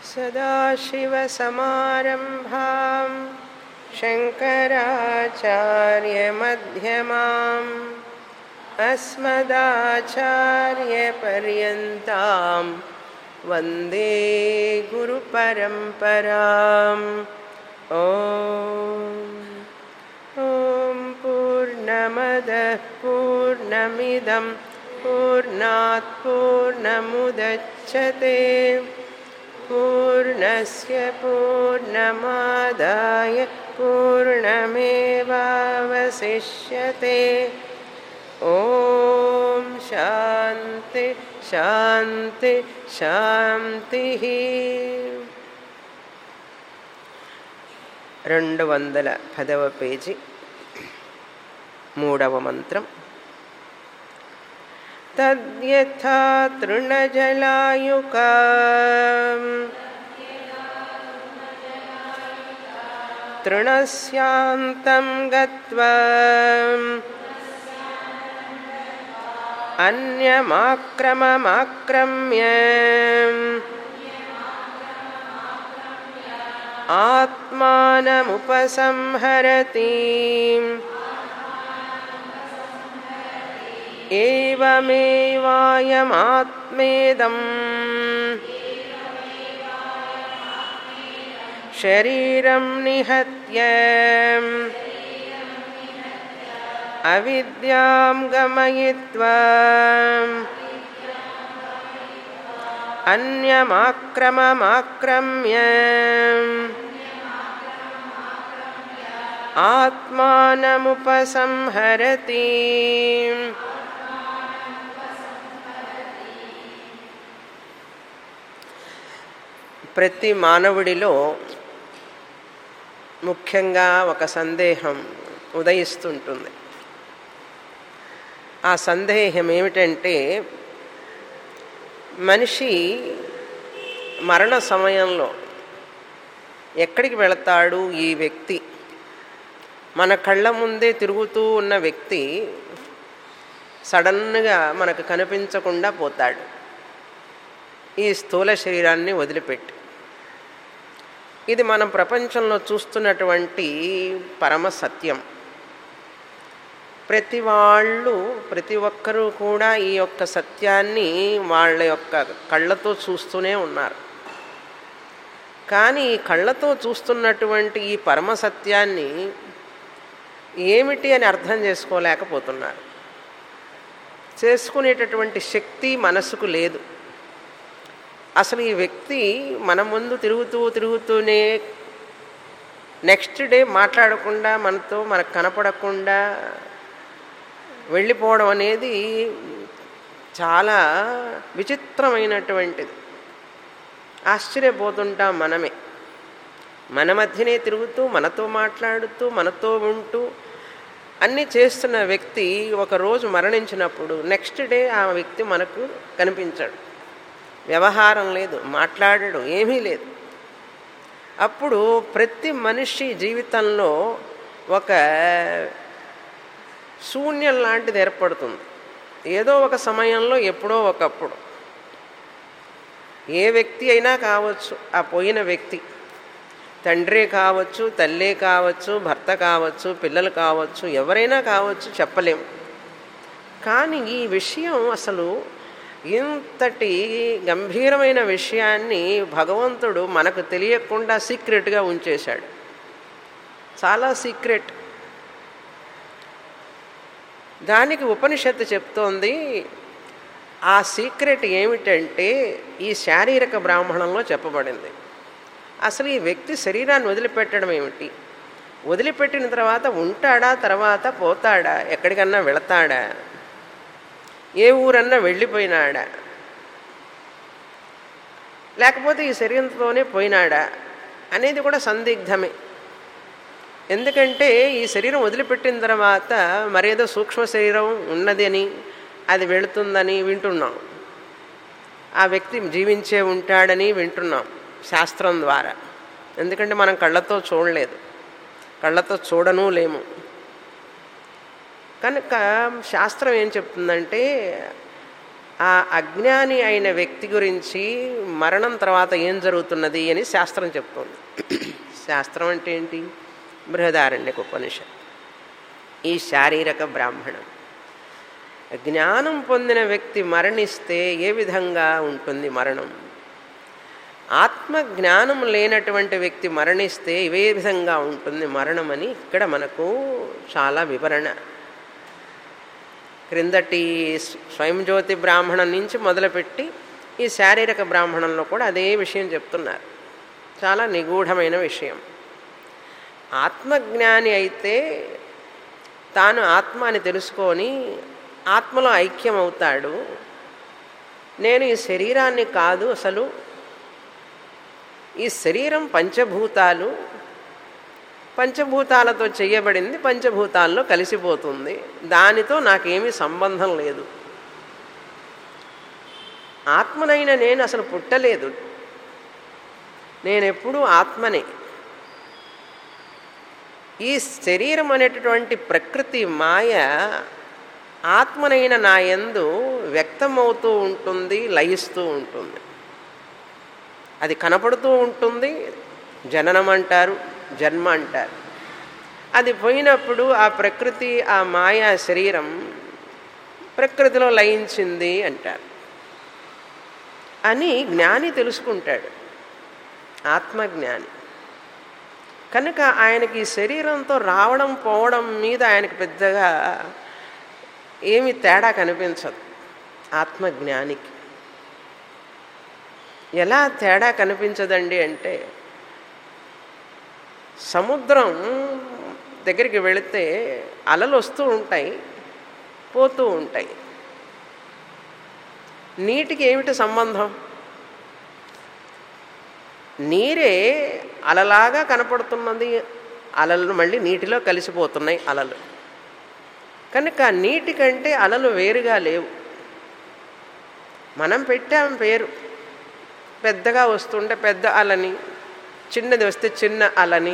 सदाशिवसमारम्भां शङ्कराचार्यमध्यमाम् अस्मदाचार्यपर्यन्तां वन्दे गुरुपरम्पराम् ॐ ॐ पूर्णमदः पूर्णमिदं पूर्णात् पूर्णमुदच्छते पूर्णस्य पूर्णमादाय पूर्णमेवावशिष्यते ॐ शान्ति शान्ति శాంతిః రెండు వందల పదవ పేజీ మూడవ మంత్రం తద్యథా తృణజలాయుక తృణస్యాంతం గత్వా अन्यमाक्रममाक्रम्य आत्मानमुपसंहरति एवमेवायमात्मेदम् शरीरं निहत्य अविद्यां गमयित्वा अन्यमाक्रममाक्रम्य आत्मानमुपसंहरति ప్రతి మానవుడిలో ముఖ్యంగా ఒక సందేహం ఉదయిస్తుంటుంది ఆ సందేహం ఏమిటంటే మనిషి మరణ సమయంలో ఎక్కడికి వెళతాడు ఈ వ్యక్తి మన కళ్ళ ముందే తిరుగుతూ ఉన్న వ్యక్తి సడన్గా మనకు కనిపించకుండా పోతాడు ఈ స్థూల శరీరాన్ని వదిలిపెట్టి ఇది మనం ప్రపంచంలో చూస్తున్నటువంటి పరమ సత్యం ప్రతి వాళ్ళు ప్రతి ఒక్కరూ కూడా ఈ యొక్క సత్యాన్ని వాళ్ళ యొక్క కళ్ళతో చూస్తూనే ఉన్నారు కానీ ఈ కళ్ళతో చూస్తున్నటువంటి ఈ పరమ సత్యాన్ని ఏమిటి అని అర్థం చేసుకోలేకపోతున్నారు చేసుకునేటటువంటి శక్తి మనసుకు లేదు అసలు ఈ వ్యక్తి మన ముందు తిరుగుతూ తిరుగుతూనే నెక్స్ట్ డే మాట్లాడకుండా మనతో మనకు కనపడకుండా వెళ్ళిపోవడం అనేది చాలా విచిత్రమైనటువంటిది ఆశ్చర్యపోతుంటాం మనమే మన మధ్యనే తిరుగుతూ మనతో మాట్లాడుతూ మనతో ఉంటూ అన్నీ చేస్తున్న వ్యక్తి ఒకరోజు మరణించినప్పుడు నెక్స్ట్ డే ఆ వ్యక్తి మనకు కనిపించాడు వ్యవహారం లేదు మాట్లాడడు ఏమీ లేదు అప్పుడు ప్రతి మనిషి జీవితంలో ఒక శూన్యం లాంటిది ఏర్పడుతుంది ఏదో ఒక సమయంలో ఎప్పుడో ఒకప్పుడు ఏ వ్యక్తి అయినా కావచ్చు ఆ పోయిన వ్యక్తి తండ్రే కావచ్చు తల్లే కావచ్చు భర్త కావచ్చు పిల్లలు కావచ్చు ఎవరైనా కావచ్చు చెప్పలేము కానీ ఈ విషయం అసలు ఇంతటి గంభీరమైన విషయాన్ని భగవంతుడు మనకు తెలియకుండా సీక్రెట్గా ఉంచేశాడు చాలా సీక్రెట్ దానికి ఉపనిషత్తు చెప్తోంది ఆ సీక్రెట్ ఏమిటంటే ఈ శారీరక బ్రాహ్మణంలో చెప్పబడింది అసలు ఈ వ్యక్తి శరీరాన్ని వదిలిపెట్టడం ఏమిటి వదిలిపెట్టిన తర్వాత ఉంటాడా తర్వాత పోతాడా ఎక్కడికన్నా వెళతాడా ఏ ఊరన్నా వెళ్ళిపోయినాడా లేకపోతే ఈ శరీరంతోనే పోయినాడా అనేది కూడా సందిగ్ధమే ఎందుకంటే ఈ శరీరం వదిలిపెట్టిన తర్వాత మరేదో సూక్ష్మ శరీరం ఉన్నది అని అది వెళుతుందని వింటున్నాం ఆ వ్యక్తి జీవించే ఉంటాడని వింటున్నాం శాస్త్రం ద్వారా ఎందుకంటే మనం కళ్ళతో చూడలేదు కళ్ళతో చూడను లేము కనుక శాస్త్రం ఏం చెప్తుందంటే ఆ అజ్ఞాని అయిన వ్యక్తి గురించి మరణం తర్వాత ఏం జరుగుతున్నది అని శాస్త్రం చెప్తుంది శాస్త్రం అంటే ఏంటి బృహదారణ్యక ఉపనిషత్ ఈ శారీరక బ్రాహ్మణం జ్ఞానం పొందిన వ్యక్తి మరణిస్తే ఏ విధంగా ఉంటుంది మరణం ఆత్మ జ్ఞానం లేనటువంటి వ్యక్తి మరణిస్తే ఇవే విధంగా ఉంటుంది మరణం అని ఇక్కడ మనకు చాలా వివరణ క్రిందటి స్వయంజ్యోతి బ్రాహ్మణం నుంచి మొదలుపెట్టి ఈ శారీరక బ్రాహ్మణంలో కూడా అదే విషయం చెప్తున్నారు చాలా నిగూఢమైన విషయం ఆత్మజ్ఞాని అయితే తాను ఆత్మ అని తెలుసుకొని ఆత్మలో ఐక్యం అవుతాడు నేను ఈ శరీరాన్ని కాదు అసలు ఈ శరీరం పంచభూతాలు పంచభూతాలతో చేయబడింది పంచభూతాల్లో కలిసిపోతుంది దానితో నాకేమీ సంబంధం లేదు ఆత్మనైన నేను అసలు పుట్టలేదు నేనెప్పుడూ ఆత్మనే ఈ శరీరం అనేటటువంటి ప్రకృతి మాయ ఆత్మనైన నా యందు వ్యక్తమవుతూ ఉంటుంది లయిస్తూ ఉంటుంది అది కనపడుతూ ఉంటుంది జననం అంటారు జన్మ అంటారు అది పోయినప్పుడు ఆ ప్రకృతి ఆ మాయా శరీరం ప్రకృతిలో లయించింది అంటారు అని జ్ఞాని తెలుసుకుంటాడు ఆత్మజ్ఞాని కనుక ఆయనకి ఈ శరీరంతో రావడం పోవడం మీద ఆయనకి పెద్దగా ఏమి తేడా కనిపించదు ఆత్మజ్ఞానికి ఎలా తేడా కనిపించదండి అంటే సముద్రం దగ్గరికి వెళితే అలలు వస్తూ ఉంటాయి పోతూ ఉంటాయి నీటికి ఏమిటి సంబంధం నీరే అలలాగా కనపడుతున్నది అలలు మళ్ళీ నీటిలో కలిసిపోతున్నాయి అలలు కనుక నీటి కంటే అలలు వేరుగా లేవు మనం పెట్టాం పేరు పెద్దగా వస్తుంటే పెద్ద అలని చిన్నది వస్తే చిన్న అలని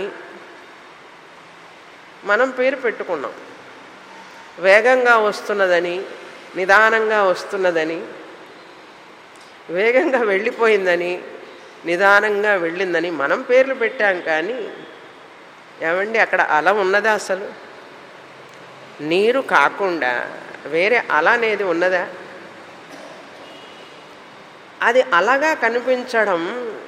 మనం పేరు పెట్టుకున్నాం వేగంగా వస్తున్నదని నిదానంగా వస్తున్నదని వేగంగా వెళ్ళిపోయిందని నిదానంగా వెళ్ళిందని మనం పేర్లు పెట్టాం కానీ ఏమండి అక్కడ అల ఉన్నదా అసలు నీరు కాకుండా వేరే అల అనేది ఉన్నదా అది అలాగా కనిపించడం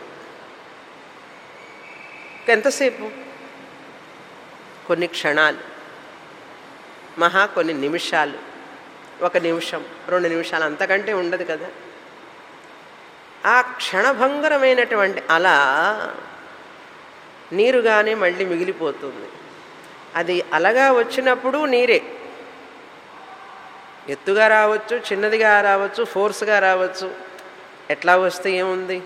ఎంతసేపు కొన్ని క్షణాలు మహా కొన్ని నిమిషాలు ఒక నిమిషం రెండు నిమిషాలు అంతకంటే ఉండదు కదా ఆ క్షణభంగరమైనటువంటి అల నీరుగానే మళ్ళీ మిగిలిపోతుంది అది అలగా వచ్చినప్పుడు నీరే ఎత్తుగా రావచ్చు చిన్నదిగా రావచ్చు ఫోర్స్గా రావచ్చు ఎట్లా వస్తే ఏముంది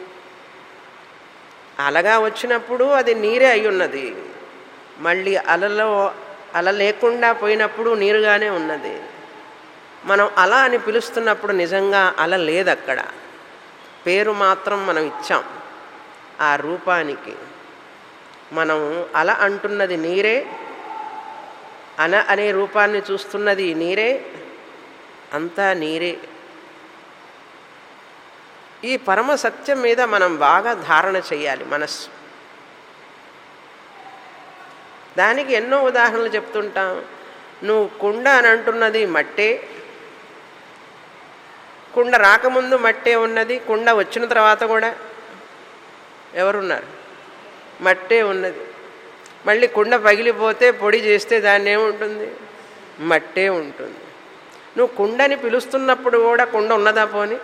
అలగా వచ్చినప్పుడు అది నీరే అయి ఉన్నది మళ్ళీ అలలో అల లేకుండా పోయినప్పుడు నీరుగానే ఉన్నది మనం అల అని పిలుస్తున్నప్పుడు నిజంగా అల లేదు అక్కడ పేరు మాత్రం మనం ఇచ్చాం ఆ రూపానికి మనం అల అంటున్నది నీరే అన అనే రూపాన్ని చూస్తున్నది నీరే అంతా నీరే ఈ పరమ సత్యం మీద మనం బాగా ధారణ చేయాలి మనస్సు దానికి ఎన్నో ఉదాహరణలు చెప్తుంటాం నువ్వు కుండ అని అంటున్నది మట్టే కుండ రాకముందు మట్టే ఉన్నది కుండ వచ్చిన తర్వాత కూడా ఎవరున్నారు మట్టే ఉన్నది మళ్ళీ కుండ పగిలిపోతే పొడి చేస్తే దాన్ని ఏముంటుంది మట్టే ఉంటుంది నువ్వు కుండని పిలుస్తున్నప్పుడు కూడా కుండ ఉన్నదా పోని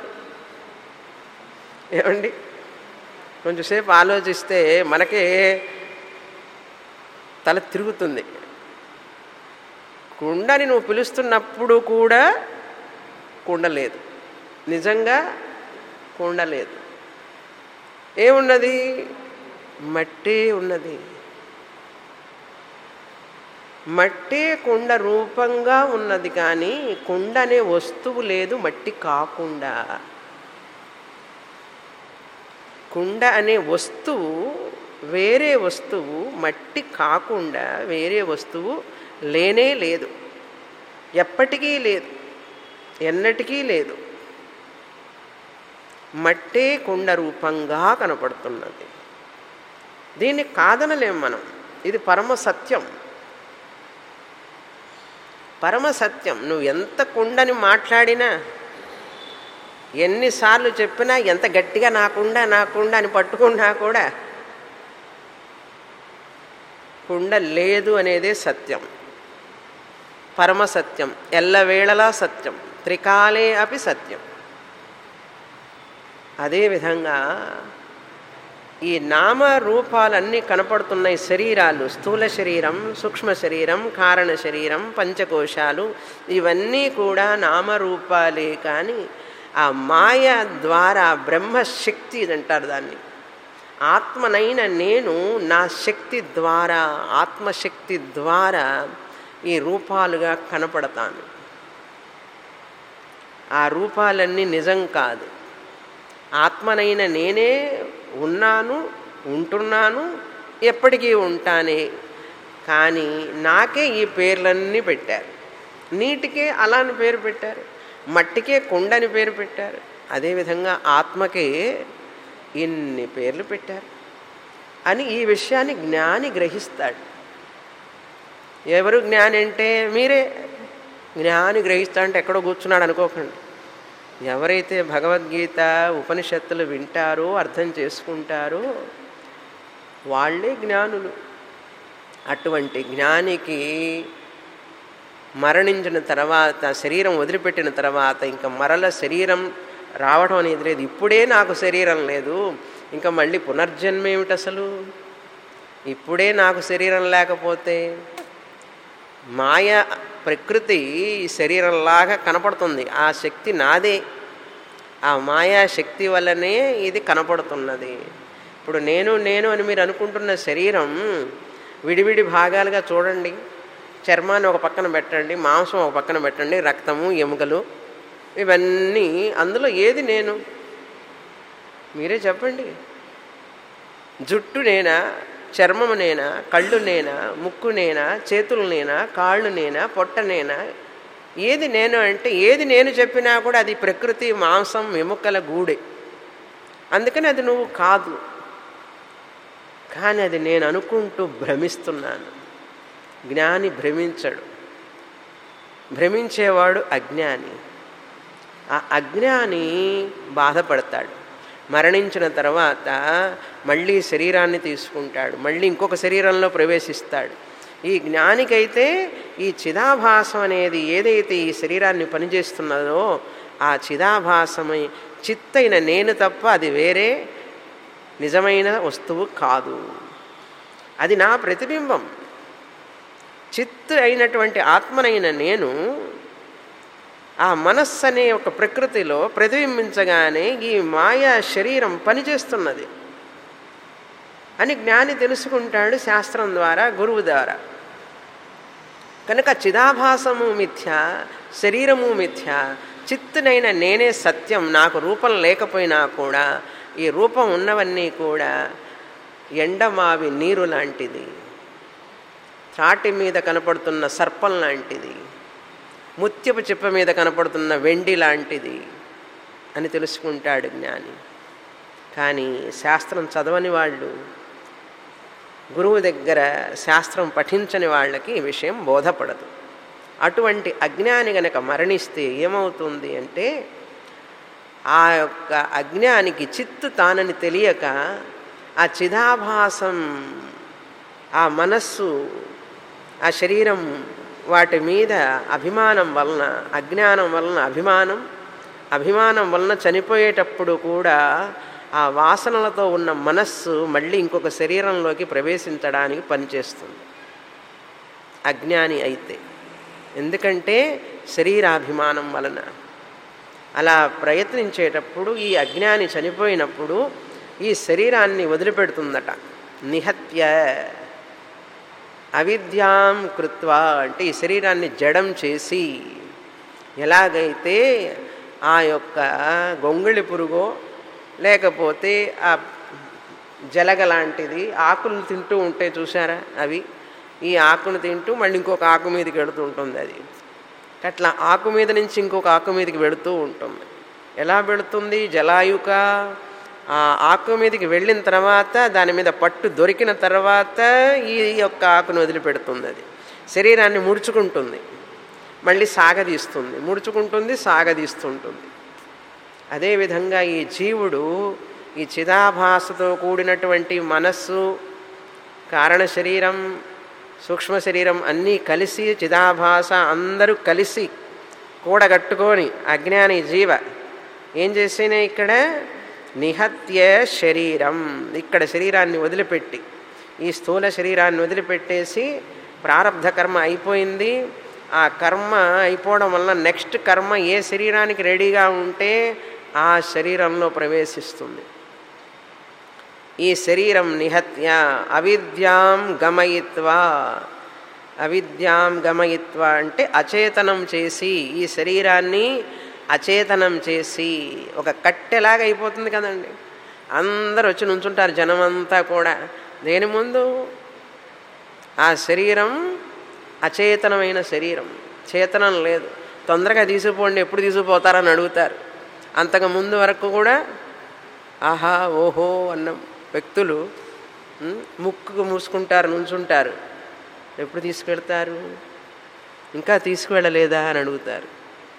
ఏమండి కొంచెంసేపు ఆలోచిస్తే మనకే తల తిరుగుతుంది కుండని నువ్వు పిలుస్తున్నప్పుడు కూడా కుండ లేదు నిజంగా కుండ లేదు ఏమున్నది మట్టే ఉన్నది మట్టే కుండ రూపంగా ఉన్నది కానీ కుండ అనే వస్తువు లేదు మట్టి కాకుండా కుండ అనే వస్తువు వేరే వస్తువు మట్టి కాకుండా వేరే వస్తువు లేనే లేదు ఎప్పటికీ లేదు ఎన్నటికీ లేదు మట్టే కుండ రూపంగా కనపడుతున్నది దీన్ని కాదనలేం మనం ఇది పరమ సత్యం పరమ సత్యం నువ్వు ఎంత కుండని మాట్లాడినా ఎన్నిసార్లు చెప్పినా ఎంత గట్టిగా నాకుండా నాకుండా అని పట్టుకున్నా కూడా కుండ లేదు అనేదే సత్యం పరమ సత్యం ఎల్లవేళలా సత్యం త్రికాలే అపి సత్యం అదేవిధంగా ఈ నామ రూపాలన్నీ కనపడుతున్నాయి శరీరాలు స్థూల శరీరం సూక్ష్మ శరీరం కారణ శరీరం పంచకోశాలు ఇవన్నీ కూడా నామరూపాలే కానీ ఆ మాయ ద్వారా బ్రహ్మశక్తి అంటారు దాన్ని ఆత్మనైన నేను నా శక్తి ద్వారా ఆత్మశక్తి ద్వారా ఈ రూపాలుగా కనపడతాను ఆ రూపాలన్నీ నిజం కాదు ఆత్మనైన నేనే ఉన్నాను ఉంటున్నాను ఎప్పటికీ ఉంటానే కానీ నాకే ఈ పేర్లన్నీ పెట్టారు నీటికే అలాని పేరు పెట్టారు మట్టికే కొండని పేరు పెట్టారు అదేవిధంగా ఆత్మకే ఇన్ని పేర్లు పెట్టారు అని ఈ విషయాన్ని జ్ఞాని గ్రహిస్తాడు ఎవరు జ్ఞాని అంటే మీరే జ్ఞాని గ్రహిస్తా అంటే ఎక్కడో కూర్చున్నాడు అనుకోకండి ఎవరైతే భగవద్గీత ఉపనిషత్తులు వింటారో అర్థం చేసుకుంటారో వాళ్ళే జ్ఞానులు అటువంటి జ్ఞానికి మరణించిన తర్వాత శరీరం వదిలిపెట్టిన తర్వాత ఇంకా మరల శరీరం రావడం అనేది లేదు ఇప్పుడే నాకు శరీరం లేదు ఇంకా మళ్ళీ పునర్జన్మ ఏమిటి అసలు ఇప్పుడే నాకు శరీరం లేకపోతే మాయ ప్రకృతి శరీరంలాగా కనపడుతుంది ఆ శక్తి నాదే ఆ మాయా శక్తి వల్లనే ఇది కనపడుతున్నది ఇప్పుడు నేను నేను అని మీరు అనుకుంటున్న శరీరం విడివిడి భాగాలుగా చూడండి చర్మాన్ని ఒక పక్కన పెట్టండి మాంసం ఒక పక్కన పెట్టండి రక్తము ఎముకలు ఇవన్నీ అందులో ఏది నేను మీరే చెప్పండి జుట్టు నేనా చర్మము నేనా కళ్ళు నేనా ముక్కు నేనా చేతులు నేనా కాళ్ళు నేనా పొట్ట నేనా ఏది నేను అంటే ఏది నేను చెప్పినా కూడా అది ప్రకృతి మాంసం ఎముకల గూడే అందుకని అది నువ్వు కాదు కానీ అది నేను అనుకుంటూ భ్రమిస్తున్నాను జ్ఞాని భ్రమించడు భ్రమించేవాడు అజ్ఞాని ఆ అజ్ఞాని బాధపడతాడు మరణించిన తర్వాత మళ్ళీ శరీరాన్ని తీసుకుంటాడు మళ్ళీ ఇంకొక శరీరంలో ప్రవేశిస్తాడు ఈ జ్ఞానికైతే ఈ చిదాభాసం అనేది ఏదైతే ఈ శరీరాన్ని పనిచేస్తున్నదో ఆ చిదాభాసమై చిత్తైన నేను తప్ప అది వేరే నిజమైన వస్తువు కాదు అది నా ప్రతిబింబం చిత్తు అయినటువంటి ఆత్మనైన నేను ఆ మనస్సు అనే ఒక ప్రకృతిలో ప్రతిబింబించగానే ఈ మాయా శరీరం పనిచేస్తున్నది అని జ్ఞాని తెలుసుకుంటాడు శాస్త్రం ద్వారా గురువు ద్వారా కనుక చిదాభాసము మిథ్య శరీరము మిథ్య చిత్తునైన నేనే సత్యం నాకు రూపం లేకపోయినా కూడా ఈ రూపం ఉన్నవన్నీ కూడా ఎండమావి నీరు లాంటిది త్రాటి మీద కనపడుతున్న సర్పం లాంటిది ముత్యపు చిప్ప మీద కనపడుతున్న వెండి లాంటిది అని తెలుసుకుంటాడు జ్ఞాని కానీ శాస్త్రం చదవని వాళ్ళు గురువు దగ్గర శాస్త్రం పఠించని వాళ్ళకి ఈ విషయం బోధపడదు అటువంటి అజ్ఞాని గనక మరణిస్తే ఏమవుతుంది అంటే ఆ యొక్క అజ్ఞానికి చిత్తు తానని తెలియక ఆ చిదాభాసం ఆ మనస్సు ఆ శరీరం వాటి మీద అభిమానం వలన అజ్ఞానం వలన అభిమానం అభిమానం వలన చనిపోయేటప్పుడు కూడా ఆ వాసనలతో ఉన్న మనస్సు మళ్ళీ ఇంకొక శరీరంలోకి ప్రవేశించడానికి పనిచేస్తుంది అజ్ఞాని అయితే ఎందుకంటే శరీరాభిమానం వలన అలా ప్రయత్నించేటప్పుడు ఈ అజ్ఞాని చనిపోయినప్పుడు ఈ శరీరాన్ని వదిలిపెడుతుందట నిహత్య అవిద్యాం కృత్వా అంటే ఈ శరీరాన్ని జడం చేసి ఎలాగైతే ఆ యొక్క గొంగళి పురుగో లేకపోతే ఆ జలగ లాంటిది ఆకులు తింటూ ఉంటే చూసారా అవి ఈ ఆకును తింటూ మళ్ళీ ఇంకొక ఆకు మీదకి వెళుతూ ఉంటుంది అది అట్లా ఆకు మీద నుంచి ఇంకొక ఆకు మీదకి వెళుతూ ఉంటుంది ఎలా పెడుతుంది జలాయుక ఆ ఆకు మీదకి వెళ్ళిన తర్వాత దాని మీద పట్టు దొరికిన తర్వాత ఈ యొక్క ఆకును వదిలిపెడుతుంది అది శరీరాన్ని ముడుచుకుంటుంది మళ్ళీ సాగదీస్తుంది ముడుచుకుంటుంది సాగదీస్తుంటుంది అదేవిధంగా ఈ జీవుడు ఈ చిదాభాసతో కూడినటువంటి మనస్సు కారణ శరీరం సూక్ష్మ శరీరం అన్నీ కలిసి చిదాభాస అందరూ కలిసి కూడగట్టుకొని అజ్ఞాని జీవ ఏం చేసినా ఇక్కడ నిహత్య శరీరం ఇక్కడ శరీరాన్ని వదిలిపెట్టి ఈ స్థూల శరీరాన్ని వదిలిపెట్టేసి ప్రారంధ కర్మ అయిపోయింది ఆ కర్మ అయిపోవడం వల్ల నెక్స్ట్ కర్మ ఏ శరీరానికి రెడీగా ఉంటే ఆ శరీరంలో ప్రవేశిస్తుంది ఈ శరీరం నిహత్య అవిద్యాం గమయిత్వా అవిద్యాం గమయిత్వా అంటే అచేతనం చేసి ఈ శరీరాన్ని అచేతనం చేసి ఒక కట్టెలాగా అయిపోతుంది కదండి అందరు వచ్చి నుంచుంటారు జనమంతా కూడా దేని ముందు ఆ శరీరం అచేతనమైన శరీరం చేతనం లేదు తొందరగా తీసుకుపోండి ఎప్పుడు తీసుకుపోతారని అడుగుతారు అంతకు ముందు వరకు కూడా ఆహా ఓహో అన్న వ్యక్తులు ఉమ్, ముక్కు మూసుకుంటారు నుంచుంటారు ఎప్పుడు తీసుకెళ్తారు ఇంకా తీసుకువెళ్ళలేదా అని అడుగుతారు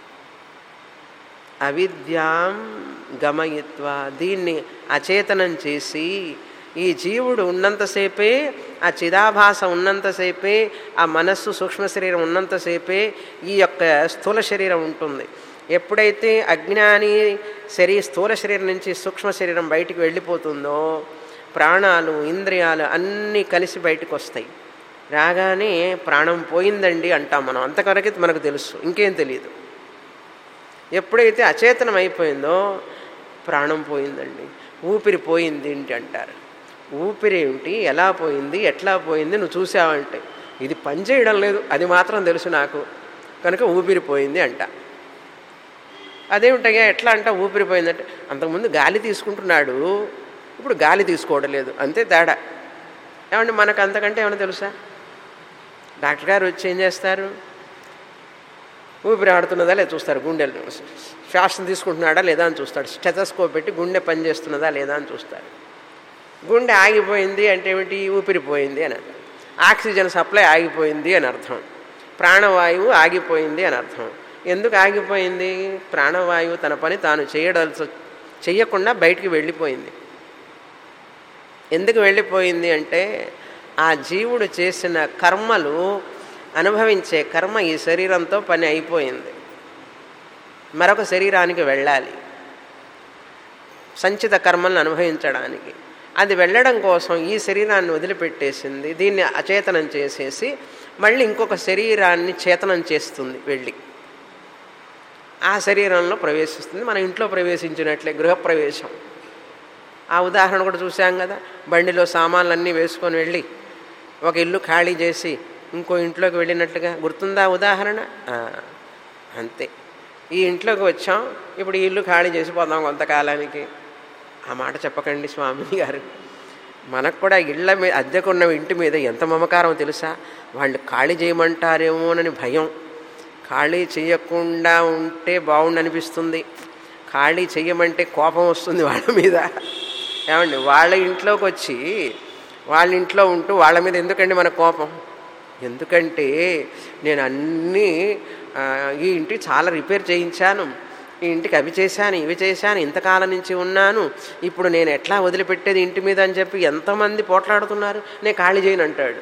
అవిద్యాం గమయిత్వ దీన్ని అచేతనం చేసి ఈ జీవుడు ఉన్నంతసేపే ఆ చిదాభాస ఉన్నంతసేపే ఆ మనస్సు సూక్ష్మ శరీరం ఉన్నంతసేపే ఈ యొక్క స్థూల శరీరం ఉంటుంది ఎప్పుడైతే అజ్ఞాని శరీ స్థూల శరీరం నుంచి సూక్ష్మ శరీరం బయటికి వెళ్ళిపోతుందో ప్రాణాలు ఇంద్రియాలు అన్నీ కలిసి బయటకు వస్తాయి రాగానే ప్రాణం పోయిందండి అంటాం మనం అంతవరకు మనకు తెలుసు ఇంకేం తెలియదు ఎప్పుడైతే అచేతనం అయిపోయిందో ప్రాణం పోయిందండి ఊపిరి పోయింది ఏంటి అంటారు ఊపిరి ఏమిటి ఎలా పోయింది ఎట్లా పోయింది నువ్వు చూసావంటే ఇది పని చేయడం లేదు అది మాత్రం తెలుసు నాకు కనుక ఊపిరి పోయింది అంట అదేమిటయ్యా ఎట్లా అంట ఊపిరి పోయిందంటే అంతకుముందు గాలి తీసుకుంటున్నాడు ఇప్పుడు గాలి తీసుకోవడం లేదు అంతే తేడా ఏమండి మనకు అంతకంటే ఏమైనా తెలుసా డాక్టర్ గారు వచ్చి ఏం చేస్తారు ఊపిరి ఆడుతున్నదా లేదా చూస్తారు గుండెలు శ్వాసను తీసుకుంటున్నాడా లేదా అని చూస్తాడు స్టెథస్కోప్ పెట్టి గుండె పని చేస్తున్నదా లేదా అని చూస్తాడు గుండె ఆగిపోయింది అంటే ఏమిటి ఊపిరి పోయింది అని అర్థం ఆక్సిజన్ సప్లై ఆగిపోయింది అని అర్థం ప్రాణవాయువు ఆగిపోయింది అని అర్థం ఎందుకు ఆగిపోయింది ప్రాణవాయువు తన పని తాను చేయడాల్సి చెయ్యకుండా బయటికి వెళ్ళిపోయింది ఎందుకు వెళ్ళిపోయింది అంటే ఆ జీవుడు చేసిన కర్మలు అనుభవించే కర్మ ఈ శరీరంతో పని అయిపోయింది మరొక శరీరానికి వెళ్ళాలి సంచిత కర్మలను అనుభవించడానికి అది వెళ్ళడం కోసం ఈ శరీరాన్ని వదిలిపెట్టేసింది దీన్ని అచేతనం చేసేసి మళ్ళీ ఇంకొక శరీరాన్ని చేతనం చేస్తుంది వెళ్ళి ఆ శరీరంలో ప్రవేశిస్తుంది మన ఇంట్లో ప్రవేశించినట్లే గృహప్రవేశం ఆ ఉదాహరణ కూడా చూసాం కదా బండిలో సామాన్లన్నీ వేసుకొని వెళ్ళి ఒక ఇల్లు ఖాళీ చేసి ఇంకో ఇంట్లోకి వెళ్ళినట్టుగా గుర్తుందా ఉదాహరణ ఆ, అంతే ఈ ఇంట్లోకి వచ్చాం ఇప్పుడు ఈ ఇల్లు ఖాళీ చేసిపోదాం కొంతకాలానికి ఆ మాట చెప్పకండి స్వామి గారు మనకు కూడా ఇళ్ళ మీద అద్దెకున్న ఇంటి మీద ఎంత మమకారం తెలుసా వాళ్ళు ఖాళీ చేయమంటారేమోనని భయం ఖాళీ చేయకుండా ఉంటే బాగుండనిపిస్తుంది ఖాళీ చెయ్యమంటే కోపం వస్తుంది వాళ్ళ మీద ఏమండి వాళ్ళ ఇంట్లోకి వచ్చి వాళ్ళ ఇంట్లో ఉంటూ వాళ్ళ మీద ఎందుకండి మన కోపం ఎందుకంటే నేను అన్నీ ఆ, ఈ ఇంటికి చాలా రిపేర్ చేయించాను ఈ ఇంటికి అవి చేశాను ఇవి చేశాను ఇంతకాలం నుంచి ఉన్నాను ఇప్పుడు నేను ఎట్లా వదిలిపెట్టేది ఇంటి మీద అని చెప్పి ఎంతమంది పోట్లాడుతున్నారు నేను ఖాళీ చేయను అంటాడు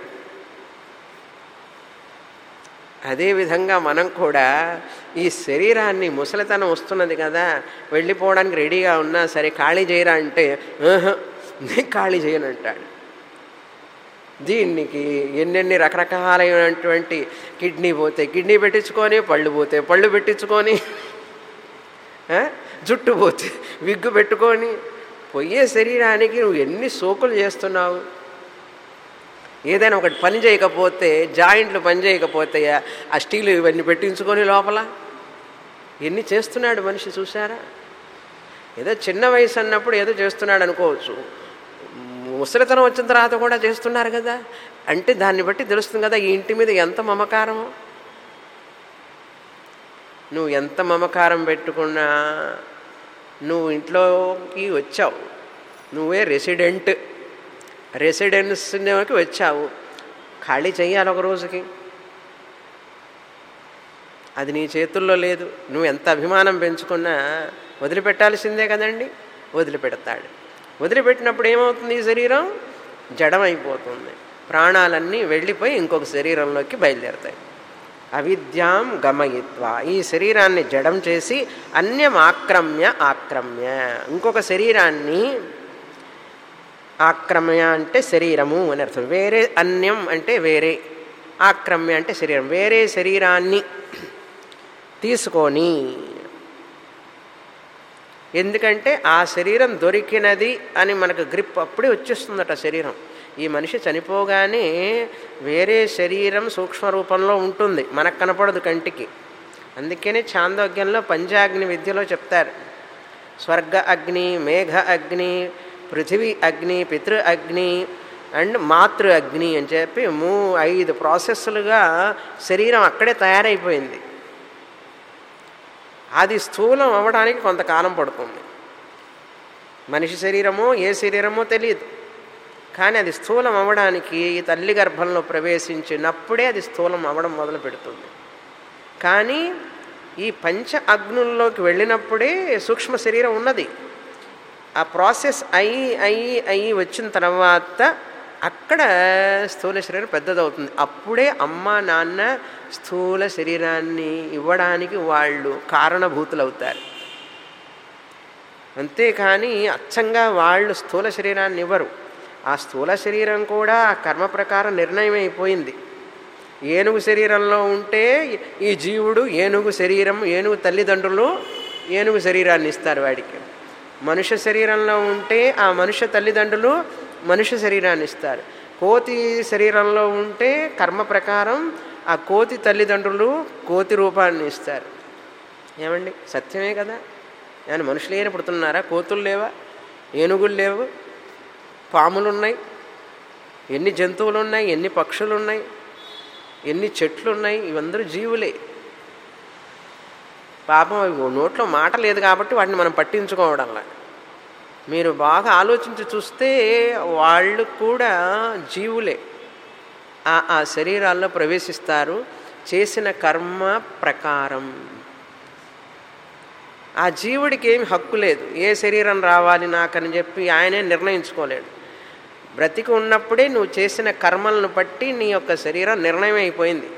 అదేవిధంగా మనం కూడా ఈ శరీరాన్ని ముసలితనం వస్తున్నది కదా వెళ్ళిపోవడానికి రెడీగా ఉన్నా సరే ఖాళీ చేయరా అంటే "ఆహా, నేను ఖాళీ చేయను అంటాడు దీనికి ఎన్నెన్ని రకరకాలైనటువంటి కిడ్నీ పోతే కిడ్నీ పెట్టించుకొని పళ్ళు పోతే పళ్ళు పెట్టించుకొని ఆ, జుట్టు పోతే విగ్గు పెట్టుకొని పోయే శరీరానికి నువ్వు ఎన్ని సోకులు చేస్తున్నావు ఏదైనా ఒకటి పని చేయకపోతే జాయింట్లు పని చేయకపోతే ఆ స్టీలు ఇవన్నీ పెట్టించుకొని లోపల ఎన్ని చేస్తున్నాడు మనిషి చూసారా ఏదో చిన్న వయసు అన్నప్పుడు ఏదో చేస్తున్నాడు అనుకోవచ్చు ముసలితనం వచ్చిన తర్వాత కూడా చేస్తున్నారు కదా అంటే దాన్ని బట్టి తెలుస్తుంది కదా ఈ ఇంటి మీద ఎంత మమకారమో నువ్వు ఎంత మమకారం పెట్టుకున్నా నువ్వు ఇంట్లోకి వచ్చావు నువ్వే రెసిడెంట్ రెసిడెన్స్లోకి వచ్చావు ఖాళీ చెయ్యాలి ఒక రోజుకి అది నీ చేతుల్లో లేదు నువ్వు ఎంత అభిమానం పెంచుకున్నా వదిలిపెట్టాల్సిందే కదండి వదిలిపెడతాడు వదిలిపెట్టినప్పుడు ఏమవుతుంది ఈ శరీరం జడమైపోతుంది ప్రాణాలన్నీ వెళ్ళిపోయి ఇంకొక శరీరంలోకి బయలుదేరుతాయి అవిద్యాం గమయిత్వ ఈ శరీరాన్ని జడం చేసి అన్యం ఆక్రమ్య ఆక్రమ్య ఇంకొక శరీరాన్ని ఆక్రమ్య అంటే శరీరము అని అర్థం వేరే అన్యం అంటే వేరే ఆక్రమ్య అంటే శరీరం వేరే శరీరాన్ని తీసుకొని ఎందుకంటే ఆ శరీరం దొరికినది అని మనకు గ్రిప్ అప్పుడే వచ్చేస్తుందట శరీరం ఈ మనిషి చనిపోగానే వేరే శరీరం సూక్ష్మ రూపంలో ఉంటుంది మనకు కనపడదు కంటికి అందుకనే చాందోగ్యంలో పంచాగ్ని విద్యలో చెప్తారు స్వర్గ అగ్ని మేఘ అగ్ని పృథివీ అగ్ని పితృ అగ్ని అండ్ మాతృ అగ్ని అని చెప్పి మూ ఐదు ప్రాసెస్లుగా శరీరం అక్కడే తయారైపోయింది అది స్థూలం అవ్వడానికి కొంతకాలం పడుతుంది మనిషి శరీరమో ఏ శరీరమో తెలియదు కానీ అది స్థూలం అవ్వడానికి ఈ తల్లి గర్భంలో ప్రవేశించినప్పుడే అది స్థూలం అవ్వడం మొదలు పెడుతుంది కానీ ఈ పంచ అగ్నుల్లోకి వెళ్ళినప్పుడే సూక్ష్మ శరీరం ఉన్నది ఆ ప్రాసెస్ అయ్యి అయ్యి అయ్యి వచ్చిన తర్వాత అక్కడ స్థూల శరీరం పెద్దదవుతుంది అప్పుడే అమ్మ నాన్న స్థూల శరీరాన్ని ఇవ్వడానికి వాళ్ళు కారణభూతులు అవుతారు అంతేకాని అచ్చంగా వాళ్ళు స్థూల శరీరాన్ని ఇవ్వరు ఆ స్థూల శరీరం కూడా ఆ కర్మ ప్రకారం నిర్ణయం అయిపోయింది ఏనుగు శరీరంలో ఉంటే ఈ జీవుడు ఏనుగు శరీరం ఏనుగు తల్లిదండ్రులు ఏనుగు శరీరాన్ని ఇస్తారు వాడికి మనుష్య శరీరంలో ఉంటే ఆ మనుష్య తల్లిదండ్రులు మనుష్య శరీరాన్ని ఇస్తారు కోతి శరీరంలో ఉంటే కర్మ ప్రకారం ఆ కోతి తల్లిదండ్రులు కోతి రూపాన్ని ఇస్తారు ఏమండి సత్యమే కదా నేను మనుషులే పుడుతున్నారా కోతులు లేవా ఏనుగులు లేవు పాములు ఉన్నాయి ఎన్ని జంతువులు ఉన్నాయి ఎన్ని పక్షులు ఉన్నాయి ఎన్ని చెట్లు ఉన్నాయి ఇవందరూ జీవులే పాపం అవి నోట్లో మాట లేదు కాబట్టి వాటిని మనం పట్టించుకోవడంలా మీరు బాగా ఆలోచించి చూస్తే వాళ్ళు కూడా జీవులే ఆ ఆ శరీరాల్లో ప్రవేశిస్తారు చేసిన కర్మ ప్రకారం ఆ జీవుడికి ఏమి హక్కు లేదు ఏ శరీరం రావాలి నాకని చెప్పి ఆయనే నిర్ణయించుకోలేడు బ్రతికి ఉన్నప్పుడే నువ్వు చేసిన కర్మలను బట్టి నీ యొక్క శరీరం నిర్ణయం అయిపోయింది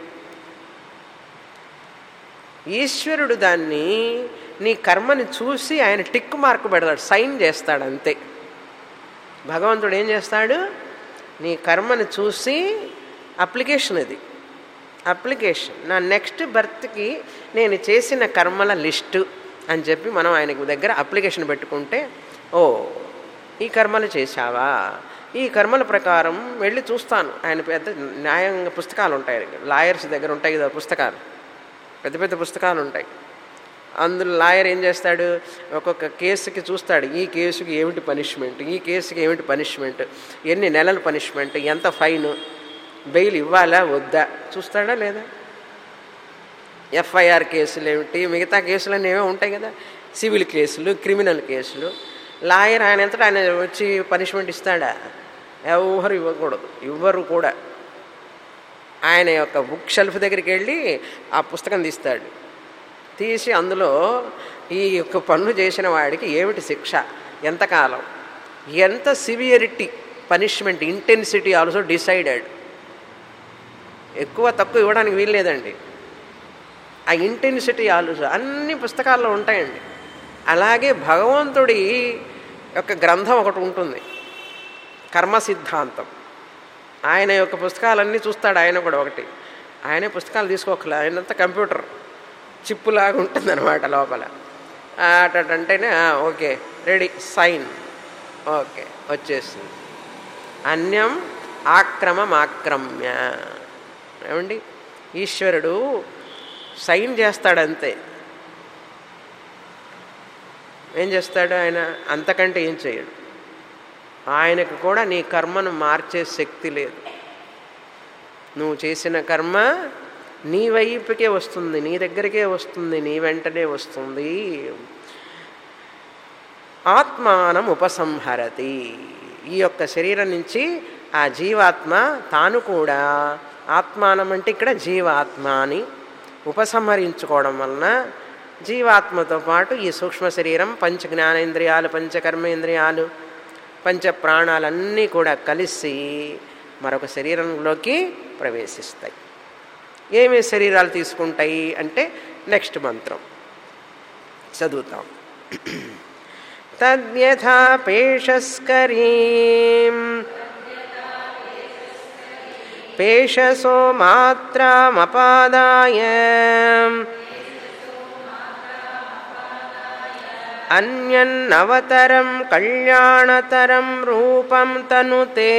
ఈశ్వరుడు దాన్ని నీ కర్మని చూసి ఆయన టిక్ మార్క్ పెడతాడు సైన్ చేస్తాడు అంతే భగవంతుడు ఏం చేస్తాడు నీ కర్మని చూసి అప్లికేషన్ అది అప్లికేషన్ నా నెక్స్ట్ బర్త్కి నేను చేసిన కర్మల లిస్టు అని చెప్పి మనం ఆయనకు దగ్గర అప్లికేషన్ పెట్టుకుంటే ఓ ఈ కర్మలు చేశావా ఈ కర్మల ప్రకారం వెళ్ళి చూస్తాను ఆయన పెద్ద న్యాయంగా పుస్తకాలు ఉంటాయి లాయర్స్ దగ్గర ఉంటాయి కదా పుస్తకాలు పెద్ద పెద్ద పుస్తకాలు ఉంటాయి అందులో లాయర్ ఏం చేస్తాడు ఒక్కొక్క కేసుకి చూస్తాడు ఈ కేసుకి ఏమిటి పనిష్మెంట్ ఈ కేసుకి ఏమిటి పనిష్మెంట్ ఎన్ని నెలల పనిష్మెంట్ ఎంత ఫైన్ బెయిల్ ఇవ్వాలా వద్దా చూస్తాడా లేదా ఎఫ్ఐఆర్ కేసులు ఏమిటి మిగతా కేసులన్నీ ఏమో ఉంటాయి కదా సివిల్ కేసులు క్రిమినల్ కేసులు లాయర్ ఆయన ఎంతటా ఆయన వచ్చి పనిష్మెంట్ ఇస్తాడా ఎవరు ఇవ్వకూడదు ఇవ్వరు కూడా ఆయన యొక్క బుక్ షెల్ఫ్ దగ్గరికి వెళ్ళి ఆ పుస్తకం తీస్తాడు తీసి అందులో ఈ యొక్క పన్ను చేసిన వాడికి ఏమిటి శిక్ష ఎంతకాలం ఎంత severity punishment intensity also decided ఎక్కువ తక్కువ ఇవ్వడానికి వీల్లేదండి ఆ ఇంటెన్సిటీ ఆలోచన అన్ని పుస్తకాల్లో ఉంటాయండి అలాగే భగవంతుడి యొక్క గ్రంథం ఒకటి ఉంటుంది కర్మ సిద్ధాంతం ఆయన యొక్క పుస్తకాలన్నీ చూస్తాడు ఆయన కూడా ఒకటి ఆయనే పుస్తకాలు తీసుకోకలే ఆయనంతా కంప్యూటర్ చిప్పులాగా ఉంటుంది అనమాట లోపల అటంటేనే ఓకే రెడీ సైన్ ఓకే వచ్చేసింది అన్యం ఆక్రమం ఆక్రమ్య ఏమండి ఈశ్వరుడు సైన్ చేస్తాడంతే ఏం చేస్తాడు ఆయన అంతకంటే ఏం చేయడు ఆయనకు కూడా నీ కర్మను మార్చే శక్తి లేదు నువ్వు చేసిన కర్మ నీ వైపుకే వస్తుంది నీ దగ్గరికే వస్తుంది నీ వెంటనే వస్తుంది ఆత్మానం ఉపసంహరతి ఈ యొక్క శరీరం నుంచి ఆ జీవాత్మ తాను కూడా ఆత్మానం అంటే ఇక్కడ జీవాత్మ అని ఉపసంహరించుకోవడం వలన జీవాత్మతో పాటు ఈ సూక్ష్మ శరీరం పంచ జ్ఞానేంద్రియాలు పంచ కర్మేంద్రియాలు పంచ ప్రాణాలన్నీ కూడా కలిసి మరొక శరీరంలోకి ప్రవేశిస్తాయి ఏమి శరీరాలు తీసుకుంటాయి అంటే నెక్స్ట్ మంత్రం చదువుతాం తద్యథా పేషస్కరీం పేషసో మాత్రమపాదాయ అన్యన్నవతరం కళ్యాణతరం రూపం తనుతే